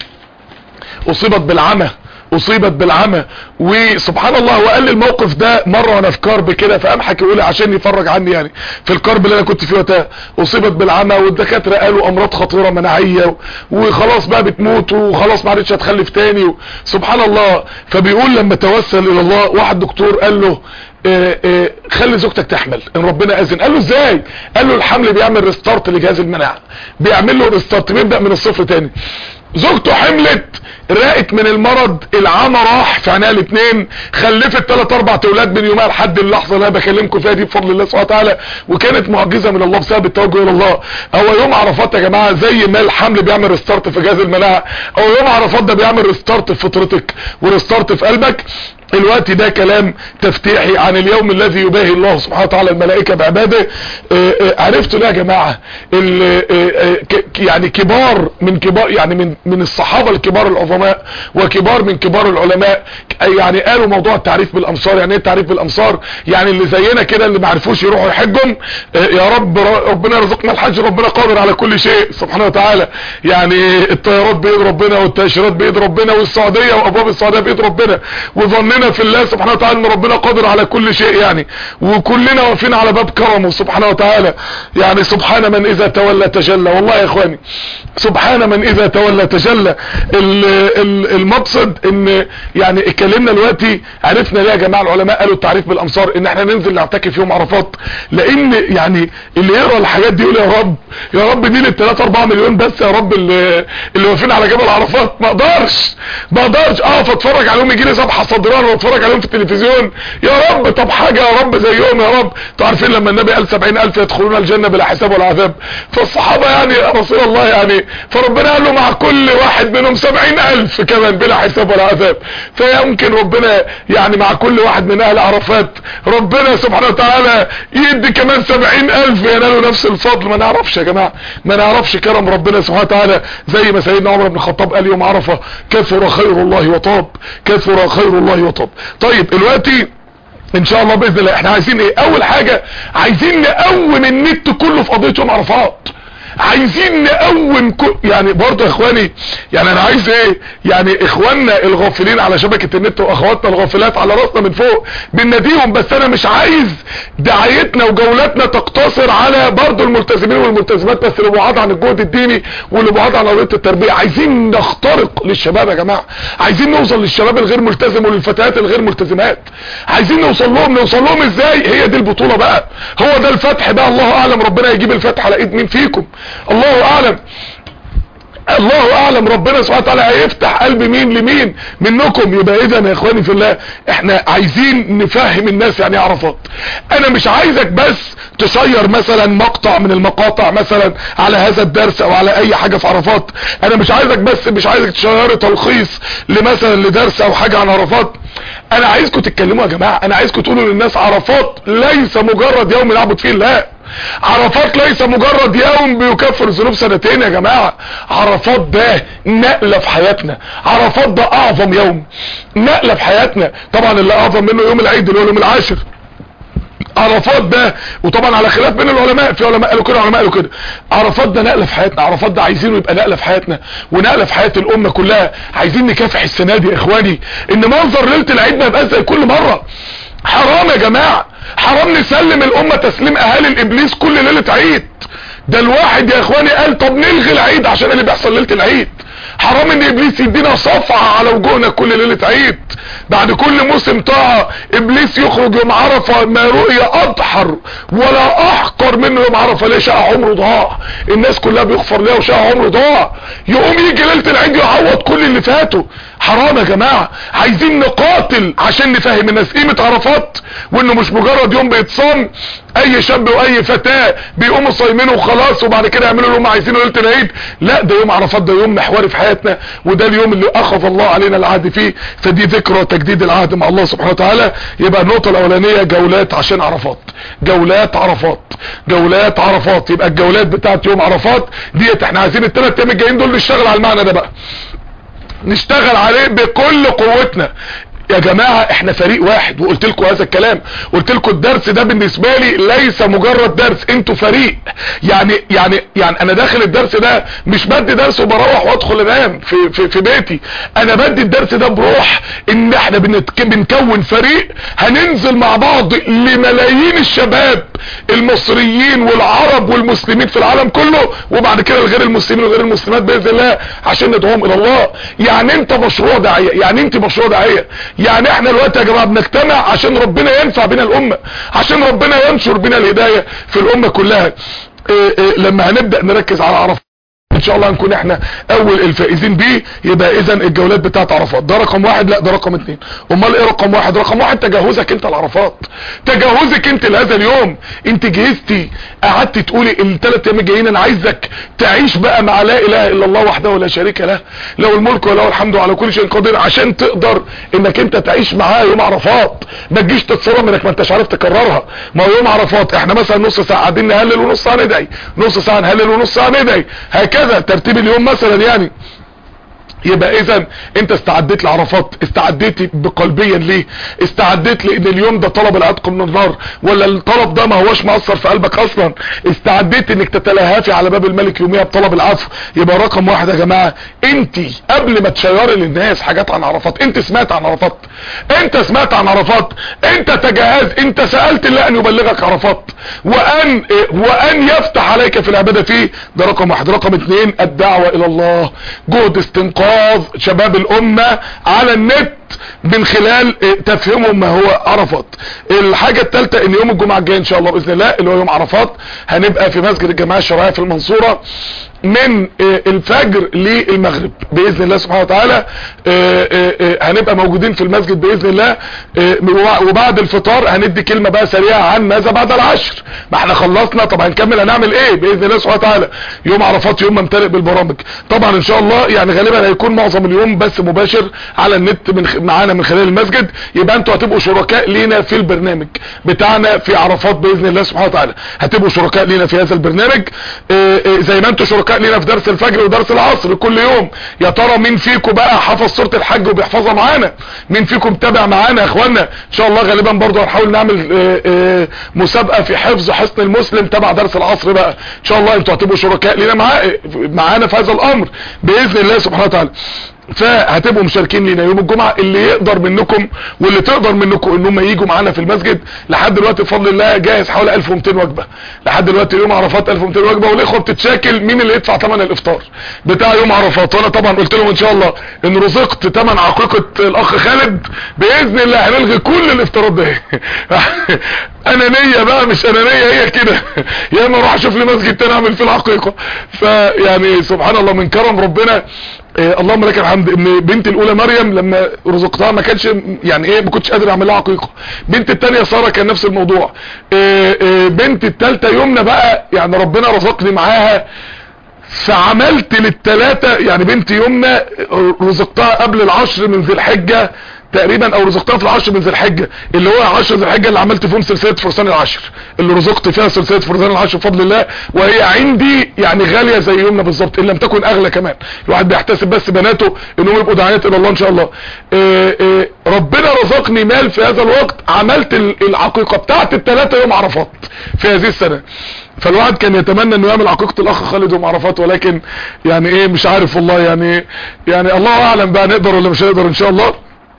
اصيبت بالعمى اصيبت بالعمى وسبحان الله هو قال لي الموقف ده مرة وانا في كرب كده فقام حكي يقول عشان يفرج عني يعني في الكرب اللي انا كنت فيه وقتها اصيبت بالعمى والدكاتره قالوا امراض خطيره مناعيه وخلاص بقى بتموت وخلاص ما عادتش هتخلف تاني سبحان الله فبيقول لما توسل الى الله واحد دكتور قال له اه اه خلي زوجتك تحمل ان ربنا اذن قال له ازاي قال له الحمل بيعمل ريستارت لجهاز المناعه بيعمل له ريستارت بيبدا من الصفر تاني زوجته حملت راقت من المرض العمى راح في عينيها الاثنين خلفت ثلاث اربع اولاد من يومها لحد اللحظه اللي انا بكلمكم فيها دي بفضل الله سبحانه وتعالى وكانت معجزه من الله بسبب التوجه الى الله هو يوم عرفات يا جماعه زي ما الحمل بيعمل ريستارت في جهاز المناعه او يوم عرفات ده بيعمل ريستارت في فطرتك وريستارت في قلبك الوقت ده كلام تفتيحي عن اليوم الذي يباهي الله سبحانه وتعالى الملائكة بعباده عرفتوا ليه يا جماعة يعني كبار من كبار يعني من من الصحابة الكبار العظماء وكبار من كبار العلماء يعني قالوا موضوع التعريف بالامصار يعني ايه التعريف بالامصار يعني اللي زينا كده اللي ما عرفوش يروحوا يحجهم يا رب ربنا يرزقنا الحج ربنا قادر على كل شيء سبحانه وتعالى يعني الطيارات بايد ربنا والتاشيرات بايد ربنا والسعودية وابواب السعودية بايد ربنا وظننا في الله سبحانه وتعالى ان ربنا قادر على كل شيء يعني وكلنا واقفين على باب كرمه سبحانه وتعالى يعني سبحان من اذا تولى تجلى والله يا اخواني سبحان من اذا تولى تجلى المقصد ان يعني اتكلمنا دلوقتي عرفنا ليه يا جماعه العلماء قالوا التعريف بالامصار ان احنا ننزل نعتكف يوم عرفات لان يعني اللي يقرا الحاجات دي يقول يا رب يا رب دي لل 3 4 مليون بس يا رب اللي اللي واقفين على جبل عرفات ما اقدرش ما اقدرش اقف اتفرج عليهم يجي لي صفحه صدران واتفرج عليهم في التلفزيون يا رب طب حاجه يا رب زيهم يا رب انتوا عارفين لما النبي قال 70000 يدخلون الجنه بلا حساب ولا عذاب فالصحابه يعني يا رسول الله يعني فربنا قال له مع كل واحد منهم 70000 كمان بلا حساب ولا عذاب فيمكن ربنا يعني مع كل واحد من اهل عرفات ربنا سبحانه وتعالى يدي كمان 70000 ينالوا نفس الفضل ما نعرفش يا جماعه ما نعرفش كرم ربنا سبحانه وتعالى زي ما سيدنا عمر بن الخطاب قال يوم عرفه كثر خير الله وطاب كثر خير الله وطاب طيب دلوقتي ان شاء الله باذن الله احنا عايزين ايه اول حاجة عايزين نقوم النت كله في قضية يوم عرفات عايزين نقوم كل يعني برضه يا اخواني يعني انا عايز ايه يعني اخواننا الغافلين على شبكة النت واخواتنا الغافلات على راسنا من فوق بنناديهم بس انا مش عايز دعايتنا وجولاتنا تقتصر على برضه الملتزمين والملتزمات بس اللي بعاد عن الجهد الديني واللي بعاد عن قضيه التربيه عايزين نخترق للشباب يا جماعه عايزين نوصل للشباب الغير ملتزم وللفتيات الغير ملتزمات عايزين نوصل لهم نوصل لهم ازاي هي دي البطوله بقى هو ده الفتح بقى الله اعلم ربنا يجيب الفتح على ايد مين فيكم الله اعلم الله اعلم ربنا سبحانه وتعالى هيفتح قلب مين لمين منكم يبقى اذا يا اخواني في الله احنا عايزين نفهم الناس يعني ايه عرفات انا مش عايزك بس تشير مثلا مقطع من المقاطع مثلا على هذا الدرس او على اي حاجة في عرفات انا مش عايزك بس مش عايزك تشير تلخيص لمثلا لدرس او حاجة عن عرفات انا عايزكم تتكلموا يا جماعة انا عايزكم تقولوا للناس عرفات ليس مجرد يوم نعبد فيه الله عرفات ليس مجرد يوم بيكفر ذنوب سنتين يا جماعة عرفات ده نقلة في حياتنا عرفات ده اعظم يوم نقلة في حياتنا طبعا اللي اعظم منه يوم العيد اللي هو يوم العاشر عرفات ده وطبعا على خلاف بين العلماء في علماء قالوا كده وعلماء قالوا كده عرفات ده نقله في حياتنا عرفات ده عايزينه يبقى نقله في حياتنا ونقله في حياه الامه كلها عايزين نكافح السنه دي يا اخواني ان منظر ليله العيد ما يبقاش زي كل مره حرام يا جماعه حرام نسلم الامه تسليم اهالي الابليس كل ليله عيد ده الواحد يا اخواني قال طب نلغي العيد عشان اللي بيحصل ليله العيد حرام ان ابليس يدينا صفعة على وجوهنا كل ليلة عيد بعد كل موسم طاعة ابليس يخرج يوم عرفة ما رؤية اضحر ولا احقر منه يوم عرفة ليه شقى عمره ضاع الناس كلها بيغفر لها وشقى عمره ضاع يقوم يجي ليلة العيد يعوض كل اللي فاته حرام يا جماعة عايزين نقاتل عشان نفهم الناس قيمة عرفات وانه مش مجرد يوم بيتصام اي شاب واي فتاة بيقوموا صايمين وخلاص وبعد كده يعملوا اللي هم عايزينه ليله العيد لا ده يوم عرفات ده يوم محوري في حياتنا وده اليوم اللي اخذ الله علينا العهد فيه فدي ذكرى تجديد العهد مع الله سبحانه وتعالى يبقى النقطه الاولانيه جولات عشان عرفات جولات عرفات جولات عرفات يبقى الجولات بتاعت يوم عرفات ديت احنا عايزين الثلاث ايام الجايين دول نشتغل على المعنى ده بقى نشتغل عليه بكل قوتنا يا جماعة احنا فريق واحد وقلت لكم هذا الكلام قلت لكم الدرس ده بالنسبة لي ليس مجرد درس انتوا فريق يعني يعني يعني انا داخل الدرس ده مش بدي درس وبروح وادخل انام في, في, في بيتي انا بدي الدرس ده بروح ان احنا بنكون فريق هننزل مع بعض لملايين الشباب المصريين والعرب والمسلمين في العالم كله وبعد كده الغير المسلمين وغير المسلمات باذن الله عشان ندعوهم الى الله يعني انت مشروع داعيه يعني انت مشروع داعيه يعني احنا الوقت يا جماعه بنجتمع عشان ربنا ينفع بنا الامه عشان ربنا ينشر بنا الهدايه في الامه كلها اه اه لما هنبدا نركز على عرفات ان شاء الله هنكون احنا اول الفائزين بيه يبقى اذا الجولات بتاعت عرفات ده رقم واحد لا ده رقم اتنين امال ايه رقم واحد رقم واحد تجهزك انت لعرفات تجهزك انت لهذا اليوم انت جهزتي قعدت تقولي الثلاث ايام الجايين انا عايزك تعيش بقى مع لا اله الا الله وحده لا شريك له له الملك وله الحمد على كل شيء قدير عشان تقدر انك انت تعيش معاه يوم عرفات ما تجيش تتصرم انك ما انتش عارف تكررها ما هو يوم عرفات احنا مثلا نص ساعه قاعدين نهلل ونص ساعه ندعي نص ساعه نهلل ونص ساعه ندعي هكذا ترتيب اليوم مثلا يعني يبقى اذا انت استعديت لعرفات استعديت بقلبيا ليه استعديت لان اليوم ده طلب العتق من النار ولا الطلب ده ما هوش مأثر في قلبك اصلا استعديت انك تتلهافي على باب الملك يوميها بطلب العفو يبقى رقم واحد يا جماعة انت قبل ما تشيري للناس حاجات عن عرفات انت سمعت عن عرفات انت سمعت عن عرفات انت تجهز انت سألت الله ان يبلغك عرفات وان وان يفتح عليك في العبادة فيه ده رقم واحد رقم اتنين الدعوة الى الله جهد استنقاذ شباب الامة على النت من خلال تفهمهم ما هو عرفات الحاجة الثالثة ان يوم الجمعة الجاي ان شاء الله باذن الله اللي هو يوم عرفات هنبقى في مسجد الجماعة الشرعية في المنصورة من الفجر للمغرب باذن الله سبحانه وتعالى هنبقى موجودين في المسجد باذن الله وبعد الفطار هندي كلمة بقى سريعة عن ماذا بعد العشر ما احنا خلصنا طب هنكمل هنعمل ايه باذن الله سبحانه وتعالى يوم عرفات يوم ممتلئ بالبرامج طبعا ان شاء الله يعني غالبا هيكون معظم اليوم بس مباشر على النت من معانا من خلال المسجد يبقى انتوا هتبقوا شركاء لينا في البرنامج بتاعنا في عرفات باذن الله سبحانه وتعالى هتبقوا شركاء لينا في هذا البرنامج زي ما انتوا شركاء لينا في درس الفجر ودرس العصر كل يوم يا ترى مين فيكم بقى حفظ سوره الحج وبيحفظها معانا مين فيكم متابع معانا يا اخوانا ان شاء الله غالبا برضو هنحاول نعمل اه اه مسابقه في حفظ حصن المسلم تبع درس العصر بقى ان شاء الله انتوا هتبقوا شركاء لينا مع معانا في هذا الامر باذن الله سبحانه وتعالى فهتبقوا مشاركين لينا يوم الجمعة اللي يقدر منكم واللي تقدر منكم ان هم يجوا معانا في المسجد لحد دلوقتي بفضل الله جاهز حوالي 1200 وجبة لحد دلوقتي يوم عرفات 1200 وجبة والاخوة بتتشاكل مين اللي يدفع ثمن الافطار بتاع يوم عرفات وانا طبعا قلت لهم ان شاء الله ان رزقت ثمن عقيقة الاخ خالد باذن الله هنلغي كل الافطارات ده انانية بقى مش انانية هي كده يا اما اروح اشوف لي مسجد تاني اعمل فيه العقيقة فيعني سبحان الله من كرم ربنا إيه اللهم لك الحمد ان بنتي الاولى مريم لما رزقتها ما كانش يعني ايه ما كنتش قادر اعمل لها عقيقه بنت الثانيه ساره كان نفس الموضوع إيه إيه بنت الثالثه يمنى بقى يعني ربنا رزقني معاها فعملت للثلاثه يعني بنت يمنى رزقتها قبل العشر من ذي الحجه تقريبا او رزقتها في العشر من ذي الحجه اللي هو 10 ذي الحجه اللي عملت فيهم سلسله فرسان العشر اللي رزقت فيها سلسله فرسان العشر بفضل الله وهي عندي يعني غاليه زي يومنا بالظبط ان لم تكن اغلى كمان الواحد بيحتسب بس بناته انهم يبقوا دعايات الى الله ان شاء الله إيه إيه ربنا رزقني مال في هذا الوقت عملت العقيقه بتاعت الثلاثه يوم عرفات في هذه السنه فالواحد كان يتمنى انه يعمل عقيقة الاخ خالد يوم عرفات ولكن يعني ايه مش عارف والله يعني يعني الله اعلم بقى نقدر ولا مش هنقدر ان شاء الله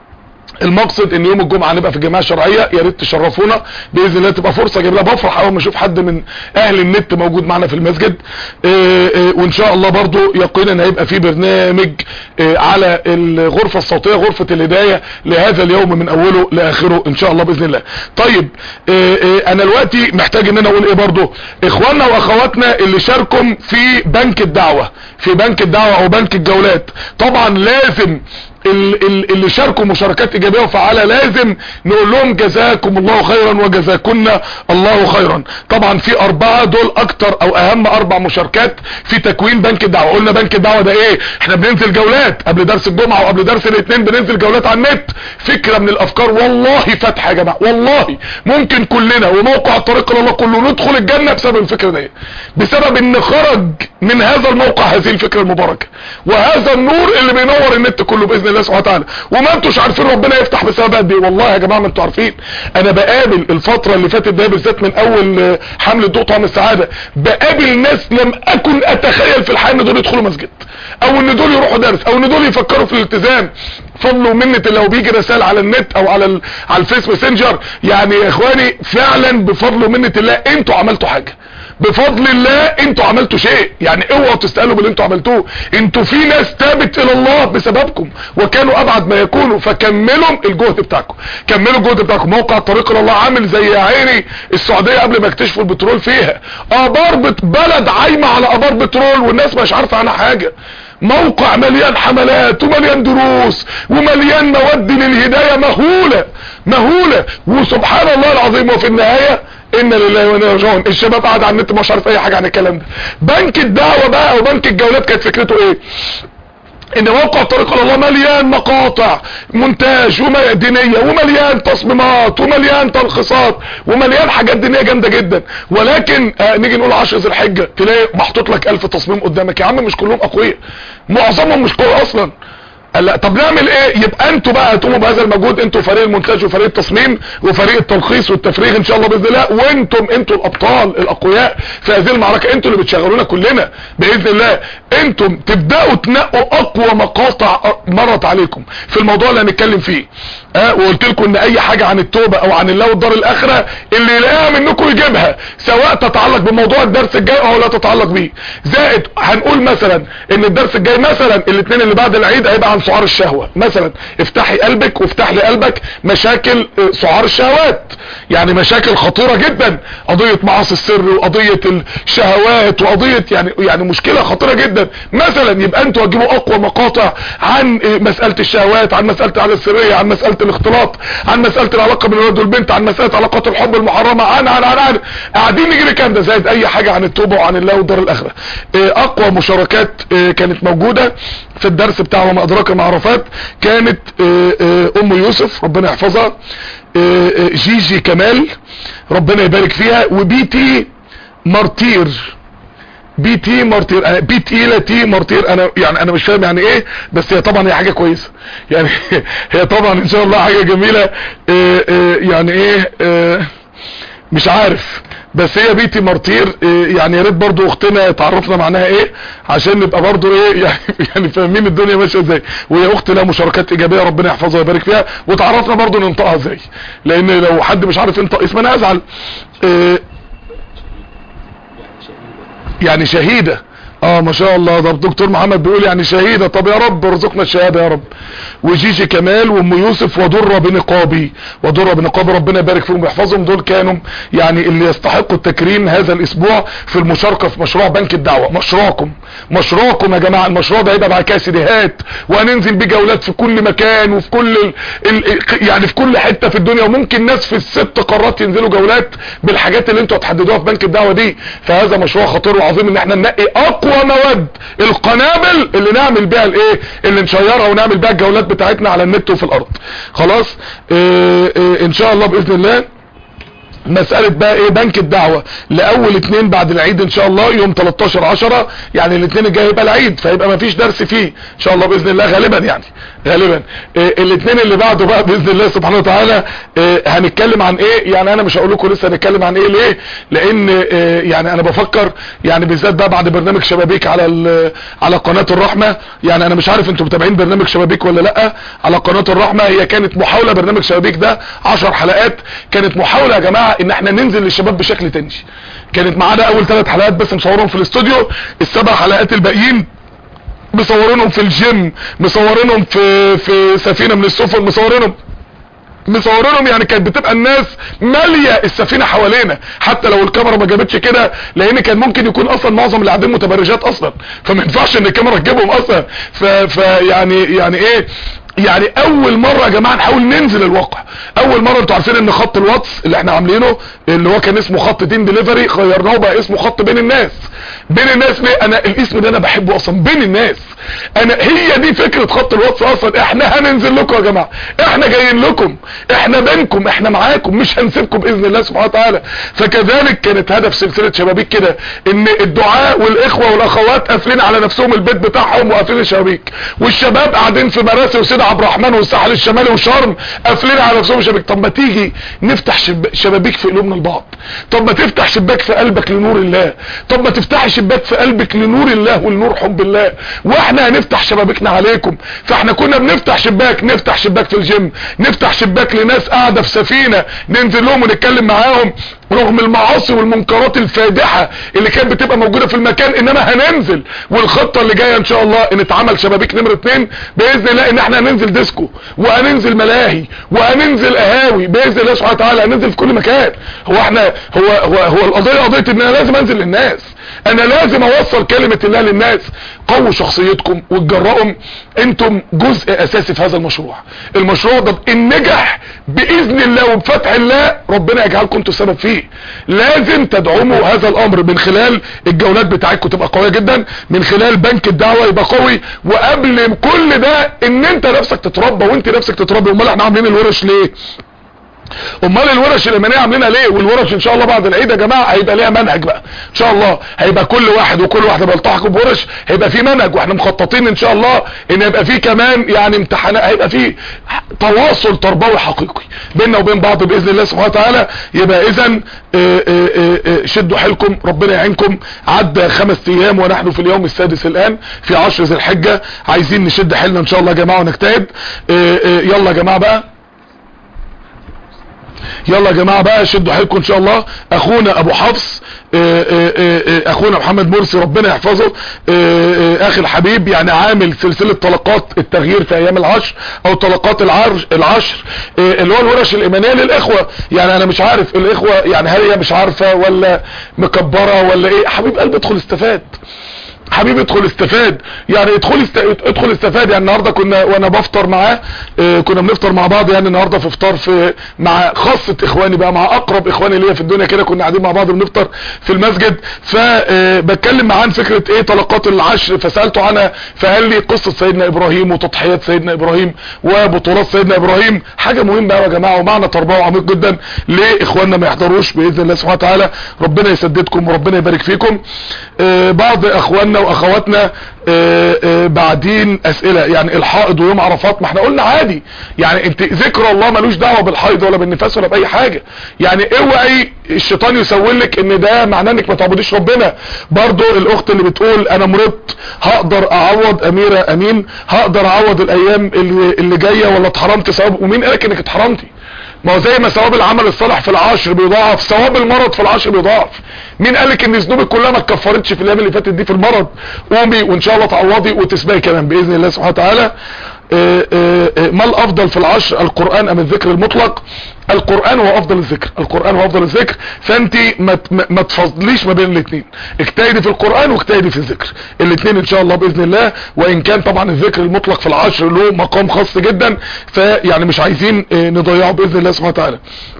المقصد ان يوم الجمعة نبقى في الجماعة الشرعية يا ريت تشرفونا باذن الله تبقى فرصة جميلة بفرح اول ما اشوف حد من اهل النت موجود معنا في المسجد اه اه وان شاء الله برضو يقينا هيبقى في برنامج اه على الغرفة الصوتية غرفة الهداية لهذا اليوم من اوله لاخره ان شاء الله باذن الله طيب انا دلوقتي محتاج ان انا اقول ايه برضو اخواننا واخواتنا اللي شاركوا في بنك الدعوة في بنك الدعوة او بنك الجولات طبعا لازم اللي شاركوا مشاركات ايجابيه وفعاله لازم نقول لهم جزاكم الله خيرا وجزاكن الله خيرا طبعا في اربعه دول اكتر او اهم اربع مشاركات في تكوين بنك الدعوه قلنا بنك الدعوه ده ايه احنا بننزل جولات قبل درس الجمعه وقبل درس الاثنين بننزل جولات على النت فكره من الافكار والله فاتحه يا جماعه والله ممكن كلنا وموقع الطريق الى الله كله ندخل الجنه بسبب الفكره دي بسبب ان خرج من هذا الموقع هذه الفكره المباركه وهذا النور اللي بينور النت كله باذن الله سبحانه وتعالى وما انتوش عارفين ربنا يفتح بسبب قد ايه والله يا جماعه ما انتوا عارفين انا بقابل الفتره اللي فاتت ده بالذات من اول حمله ضوء طعم السعاده بقابل ناس لم اكن اتخيل في الحياه ان دول يدخلوا مسجد او ان دول يروحوا درس او ان دول يفكروا في الالتزام فضل ومنة اللي لو بيجي رسالة على النت او على ال... على الفيس ماسنجر يعني يا اخواني فعلا بفضل ومنة الله انتوا عملتوا حاجة بفضل الله انتوا عملتوا شيء يعني اوعوا تستقلوا باللي انتوا عملتوه انتوا في ناس تابت الى الله بسببكم وكانوا ابعد ما يكونوا فكملوا الجهد بتاعكم كملوا الجهد بتاعكم موقع طريق الى الله عامل زي يا عيني السعوديه قبل ما يكتشفوا البترول فيها ابار بلد عايمه على ابار بترول والناس مش عارفه عنها حاجه موقع مليان حملات ومليان دروس ومليان مواد للهداية مهولة مهولة وسبحان الله العظيم وفي النهاية ان لله وانا راجعون الشباب قاعد على النت مش عارف اي حاجة عن الكلام ده بنك الدعوة بقى او بنك الجولات كانت فكرته ايه ان موقع طريق إلى الله مليان مقاطع مونتاج ودينية ومليان تصميمات ومليان تلخيصات ومليان حاجات دينية جامدة جدا ولكن آه نيجي نقول 10 ذي الحجة تلاقي محطوط لك 1000 تصميم قدامك يا عم مش كلهم اقوياء معظمهم مش قوي اصلا قال لا طب نعمل ايه يبقى انتوا بقى تقوموا بهذا المجهود انتوا فريق المونتاج وفريق التصميم وفريق التلخيص والتفريغ ان شاء الله باذن الله وانتم انتوا الابطال الاقوياء في هذه المعركه انتوا اللي بتشغلونا كلنا باذن الله انتم تبداوا تنقوا اقوى مقاطع مرت عليكم في الموضوع اللي هنتكلم فيه اه وقلت لكم ان اي حاجه عن التوبه او عن الله والدار الاخره اللي يلاقيها منكم يجيبها سواء تتعلق بموضوع الدرس الجاي او لا تتعلق بيه زائد هنقول مثلا ان الدرس الجاي مثلا الاثنين اللي بعد العيد هيبقى عن سعار الشهوة مثلا افتحي قلبك وافتح لي قلبك مشاكل سعار الشهوات يعني مشاكل خطيرة جدا قضية معاصي السر وقضية الشهوات وقضية يعني يعني مشكلة خطيرة جدا مثلا يبقى انتوا هتجيبوا اقوى مقاطع عن مسألة الشهوات عن مسألة العادة السرية عن مسألة الاختلاط عن مسألة العلاقة بين الولد والبنت عن مسألة علاقات الحب المحرمة عن عن عن, عن. قاعدين نجري كام ده زائد اي حاجة عن التوبة وعن الله والدار الاخرة اقوى مشاركات كانت موجودة في الدرس بتاع وما ادراك ما عرفات كانت ام يوسف ربنا يحفظها جيجي كمال ربنا يبارك فيها وبي تي مارتير بي تي مارتير انا بي تقيلة تي مارتير انا يعني انا مش فاهم يعني ايه بس هي طبعا هي حاجة كويسة يعني هي طبعا ان شاء الله حاجة جميلة يعني ايه مش عارف بس هي بيتي مارتير إيه يعني يا ريت برضه اختنا تعرفنا معناها ايه عشان نبقى برضه ايه يعني, يعني فاهمين الدنيا ماشيه ازاي وهي اخت لها مشاركات ايجابيه ربنا يحفظها ويبارك فيها وتعرفنا برضه ننطقها ازاي لان لو حد مش عارف ينطق اسمها انا ازعل إيه يعني شهيده اه ما شاء الله ده الدكتور محمد بيقول يعني شهيدة طب يا رب ارزقنا الشهادة يا رب وجيجي كمال وام يوسف ودرة بنقابي ودرة بنقابي ربنا يبارك فيهم ويحفظهم دول كانوا يعني اللي يستحقوا التكريم هذا الاسبوع في المشاركة في مشروع بنك الدعوة مشروعكم مشروعكم يا جماعة المشروع ده هيبقى مع كاسديهات وهننزل بجولات في كل مكان وفي كل ال... ال... يعني في كل حتة في الدنيا وممكن ناس في الست قارات ينزلوا جولات بالحاجات اللي انتوا هتحددوها في بنك الدعوة دي فهذا مشروع خطير وعظيم ان احنا ننقي اقوى مواد القنابل اللي نعمل بيها الايه اللي نشيرها ونعمل بيها الجولات بتاعتنا على النت وفي الارض خلاص اه اه ان شاء الله باذن الله مسألة بقى ايه بنك الدعوة لاول اتنين بعد العيد ان شاء الله يوم 13 10 يعني الاتنين الجاي يبقى العيد فيبقى ما فيش درس فيه ان شاء الله باذن الله غالبا يعني غالبا إيه الاتنين اللي بعده بقى باذن الله سبحانه وتعالى إيه هنتكلم عن ايه يعني انا مش هقول لكم لسه هنتكلم عن ايه ليه لان إيه يعني انا بفكر يعني بالذات بقى بعد برنامج شبابيك على على قناة الرحمة يعني انا مش عارف انتوا متابعين برنامج شبابيك ولا لا على قناة الرحمة هي كانت محاولة برنامج شبابيك ده 10 حلقات كانت محاولة يا جماعة ان احنا ننزل للشباب بشكل تاني كانت معانا اول ثلاث حلقات بس مصورهم في الاستوديو السبع حلقات الباقيين مصورينهم في الجيم مصورينهم في في سفينة من السفن مصورينهم مصورينهم يعني كانت بتبقى الناس مالية السفينة حوالينا حتى لو الكاميرا ما جابتش كده لان كان ممكن يكون اصلا معظم اللي قاعدين متبرجات اصلا فما ينفعش ان الكاميرا تجيبهم اصلا فيعني يعني ايه يعني اول مرة يا جماعة نحاول ننزل الواقع اول مرة انتوا عارفين ان خط الواتس اللي احنا عاملينه اللي هو كان اسمه خط دين ديليفري غيرناه بقى اسمه خط بين الناس بين الناس ليه انا الاسم ده انا بحبه اصلا بين الناس انا هي دي فكرة خط الواتس اصلا احنا هننزل لكم يا جماعة احنا جايين لكم احنا بينكم احنا معاكم مش هنسيبكم باذن الله سبحانه وتعالى فكذلك كانت هدف سلسلة شبابيك كده ان الدعاء والاخوة والاخوات قافلين على نفسهم البيت بتاعهم وقافلين الشبابيك والشباب قاعدين في مراسي وسيدة عبد الرحمن والساحل الشمالي وشرم قافلين على نفسهم شبابيك طب ما تيجي نفتح شب... شبابيك في قلوبنا لبعض طب ما تفتح شباك في قلبك لنور الله طب ما تفتح شباك في قلبك لنور الله ولنور حب الله واحنا هنفتح شبابيكنا عليكم فاحنا كنا بنفتح شباك نفتح شباك في الجيم نفتح شباك لناس قاعده في سفينه ننزل لهم ونتكلم معاهم رغم المعاصي والمنكرات الفادحة اللي كانت بتبقى موجودة في المكان انما هننزل والخطة اللي جاية ان شاء الله ان اتعمل شبابيك نمرة اتنين باذن الله ان احنا هننزل ديسكو وهننزل ملاهي وهننزل قهاوي باذن الله سبحانه وتعالى هننزل في كل مكان هو احنا هو هو, هو القضية قضية ان انا لازم انزل للناس انا لازم اوصل كلمة الله للناس قووا شخصيتكم وتجرأوا انتم جزء اساسي في هذا المشروع المشروع ده ان نجح باذن الله وبفتح الله ربنا يجعلكم انتوا سبب فيه لازم تدعموا هذا الامر من خلال الجولات بتاعتكم تبقى قوية جدا من خلال بنك الدعوة يبقى قوي وقبل كل ده ان انت نفسك تتربى وانت نفسك تتربى امال احنا عاملين الورش ليه امال الورش الايمانيه عاملينها ليه والورش ان شاء الله بعد العيد يا جماعه هيبقى ليها منهج بقى ان شاء الله هيبقى كل واحد وكل واحده بيلتحقوا بورش هيبقى في منهج واحنا مخططين ان شاء الله ان يبقى في كمان يعني امتحانات هيبقى في تواصل تربوي حقيقي بيننا وبين بعض باذن الله سبحانه وتعالى يبقى اذا شدوا حيلكم ربنا يعينكم عدى خمس ايام ونحن في اليوم السادس الان في عشر ذي الحجه عايزين نشد حيلنا ان شاء الله يا جماعه ونجتهد يلا يا جماعه بقى يلا يا جماعة بقى شدوا حيلكم ان شاء الله اخونا ابو حفص اه اه اه اخونا محمد مرسي ربنا يحفظه اخي الحبيب يعني عامل سلسلة طلقات التغيير في ايام العشر او طلقات العشر, العشر اللي هو الورش الايمانية للاخوة يعني انا مش عارف الاخوة يعني هل هي مش عارفة ولا مكبرة ولا ايه حبيب قلب ادخل استفاد حبيبي ادخل استفاد يعني ادخل است... ادخل استفاد يعني النهارده كنا وانا بفطر معاه اه كنا بنفطر مع بعض يعني النهارده في فطار في مع خاصه اخواني بقى مع اقرب اخواني ليا في الدنيا كده كنا قاعدين مع بعض بنفطر في المسجد فبتكلم معاه عن فكره ايه طلقات العشر فسالته عنها فقال لي قصه سيدنا ابراهيم وتضحيات سيدنا ابراهيم وبطولات سيدنا ابراهيم حاجه مهمه يا جماعه ومعنى تربوي عميق جدا ليه اخواننا ما يحضروش باذن الله سبحانه وتعالى ربنا يسددكم وربنا يبارك فيكم اه بعض اخواننا واخواتنا آآ آآ بعدين اسئلة يعني الحائض ويوم عرفات ما احنا قلنا عادي يعني انت ذكر الله ملوش دعوة بالحائض ولا بالنفاس ولا باي حاجة يعني اوعي الشيطان يسول لك ان ده معناه انك ما تعبديش ربنا برضو الاخت اللي بتقول انا مرضت هقدر اعوض اميرة امين هقدر اعوض الايام اللي, اللي جاية ولا اتحرمت ثواب ومين قالك انك اتحرمتي ما هو زي ما ثواب العمل الصالح في العشر بيضاعف ثواب المرض في العشر بيضاعف مين قالك ان ذنوبك كلها ما اتكفرتش في الايام اللي فاتت دي في المرض قومي وان شاء الله تعوضي وتسبقي كمان باذن الله سبحانه وتعالى ما الافضل في العشر القرآن ام الذكر المطلق القرآن هو افضل الذكر القرآن هو افضل الذكر فانت ما, ما تفضليش ما بين الاثنين اجتهدي في القرآن واجتهدي في الذكر الاثنين ان شاء الله باذن الله وان كان طبعا الذكر المطلق في العشر له مقام خاص جدا فيعني مش عايزين نضيعه باذن الله سبحانه وتعالى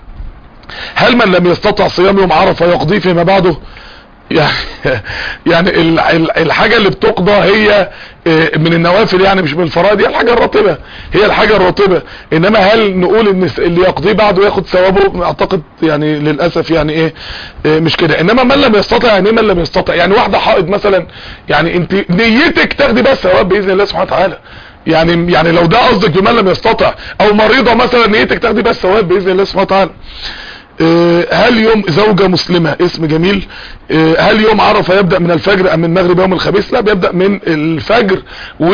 هل من لم يستطع صيام يوم عرفة يقضيه فيما بعده يعني يعني الحاجة اللي بتقضى هي من النوافل يعني مش من الفرائض هي الحاجة الراتبة هي الحاجة الراتبة انما هل نقول ان اللي يقضيه بعده ياخد ثوابه اعتقد يعني للأسف يعني ايه مش كده انما من لم يستطع يعني من لم يستطع يعني واحدة حائض مثلا يعني انت نيتك تاخدي بس ثواب باذن الله سبحانه وتعالى يعني يعني لو ده قصدك بمن لم يستطع او مريضة مثلا نيتك تاخدي بس ثواب باذن الله سبحانه وتعالى هل يوم زوجة مسلمة اسم جميل هل يوم عرفة يبدأ من الفجر ام من مغرب يوم الخميس لا بيبدأ من الفجر و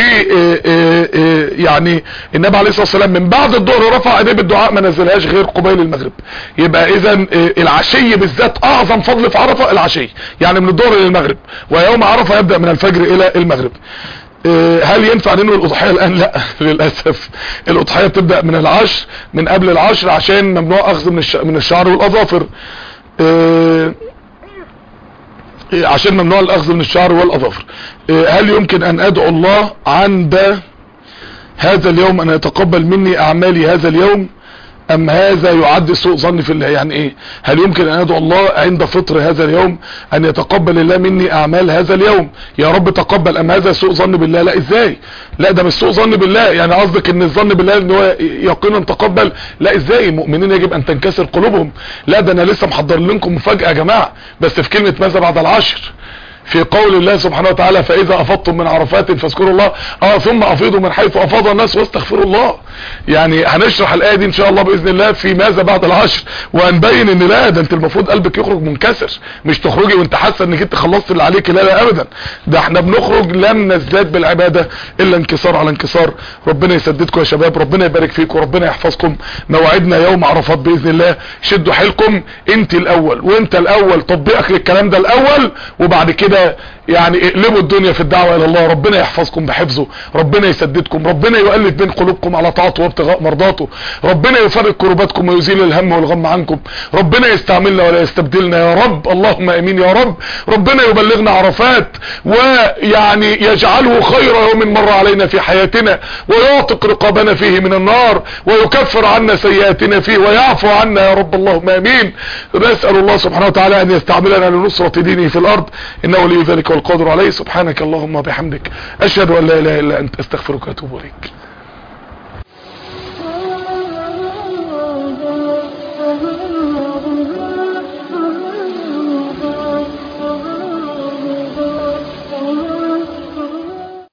يعني النبي عليه الصلاة والسلام من بعد الظهر رفع ايديه بالدعاء ما نزلهاش غير قبيل المغرب يبقى اذا العشي بالذات اعظم فضل في عرفة العشي يعني من الظهر للمغرب ويوم عرفة يبدأ من الفجر الى المغرب هل ينفع ننوي الاضحية الان لا للأسف الاضحية بتبدأ من العشر من قبل العشر عشان ممنوع اخذ من من الشعر والاظافر عشان ممنوع الاخذ من الشعر والاظافر هل يمكن ان ادعو الله عند هذا اليوم ان يتقبل مني اعمالي هذا اليوم ام هذا يعد سوء ظن في الله يعني ايه هل يمكن ان ادعو الله عند فطر هذا اليوم ان يتقبل الله مني اعمال هذا اليوم يا رب تقبل ام هذا سوء ظن بالله لا ازاي لا ده مش سوء ظن بالله يعني قصدك ان الظن بالله ان هو يقينا تقبل لا ازاي المؤمنين يجب ان تنكسر قلوبهم لا ده انا لسه محضر لكم مفاجأة يا جماعة بس في كلمة ماذا بعد العشر في قول الله سبحانه وتعالى فاذا افضتم من عرفات فاذكروا الله اه ثم افيضوا من حيث افاض الناس واستغفروا الله يعني هنشرح الايه دي ان شاء الله باذن الله في ماذا بعد العشر وهنبين ان لا ده انت المفروض قلبك يخرج منكسر مش تخرجي وانت حاسه انك انت خلصت اللي عليك لا لا ابدا ده احنا بنخرج لم نزداد بالعباده الا انكسار على انكسار ربنا يسددكم يا شباب ربنا يبارك فيكم وربنا يحفظكم موعدنا يوم عرفات باذن الله شدوا حيلكم انت الاول وانت الاول تطبيقك للكلام ده الاول وبعد كده كده يعني اقلبوا الدنيا في الدعوة الى الله ربنا يحفظكم بحفظه ربنا يسددكم ربنا يؤلف بين قلوبكم على طاعته وابتغاء مرضاته ربنا يفرق كرباتكم ويزيل الهم والغم عنكم ربنا يستعملنا ولا يستبدلنا يا رب اللهم امين يا رب ربنا يبلغنا عرفات ويعني يجعله خير يوم مر علينا في حياتنا ويعتق رقابنا فيه من النار ويكفر عنا سيئاتنا فيه ويعفو عنا يا رب اللهم امين نسأل الله سبحانه وتعالى ان يستعملنا لنصرة دينه في الارض انه ولي ذلك والقادر عليه سبحانك اللهم وبحمدك اشهد ان لا اله الا انت استغفرك واتوب اليك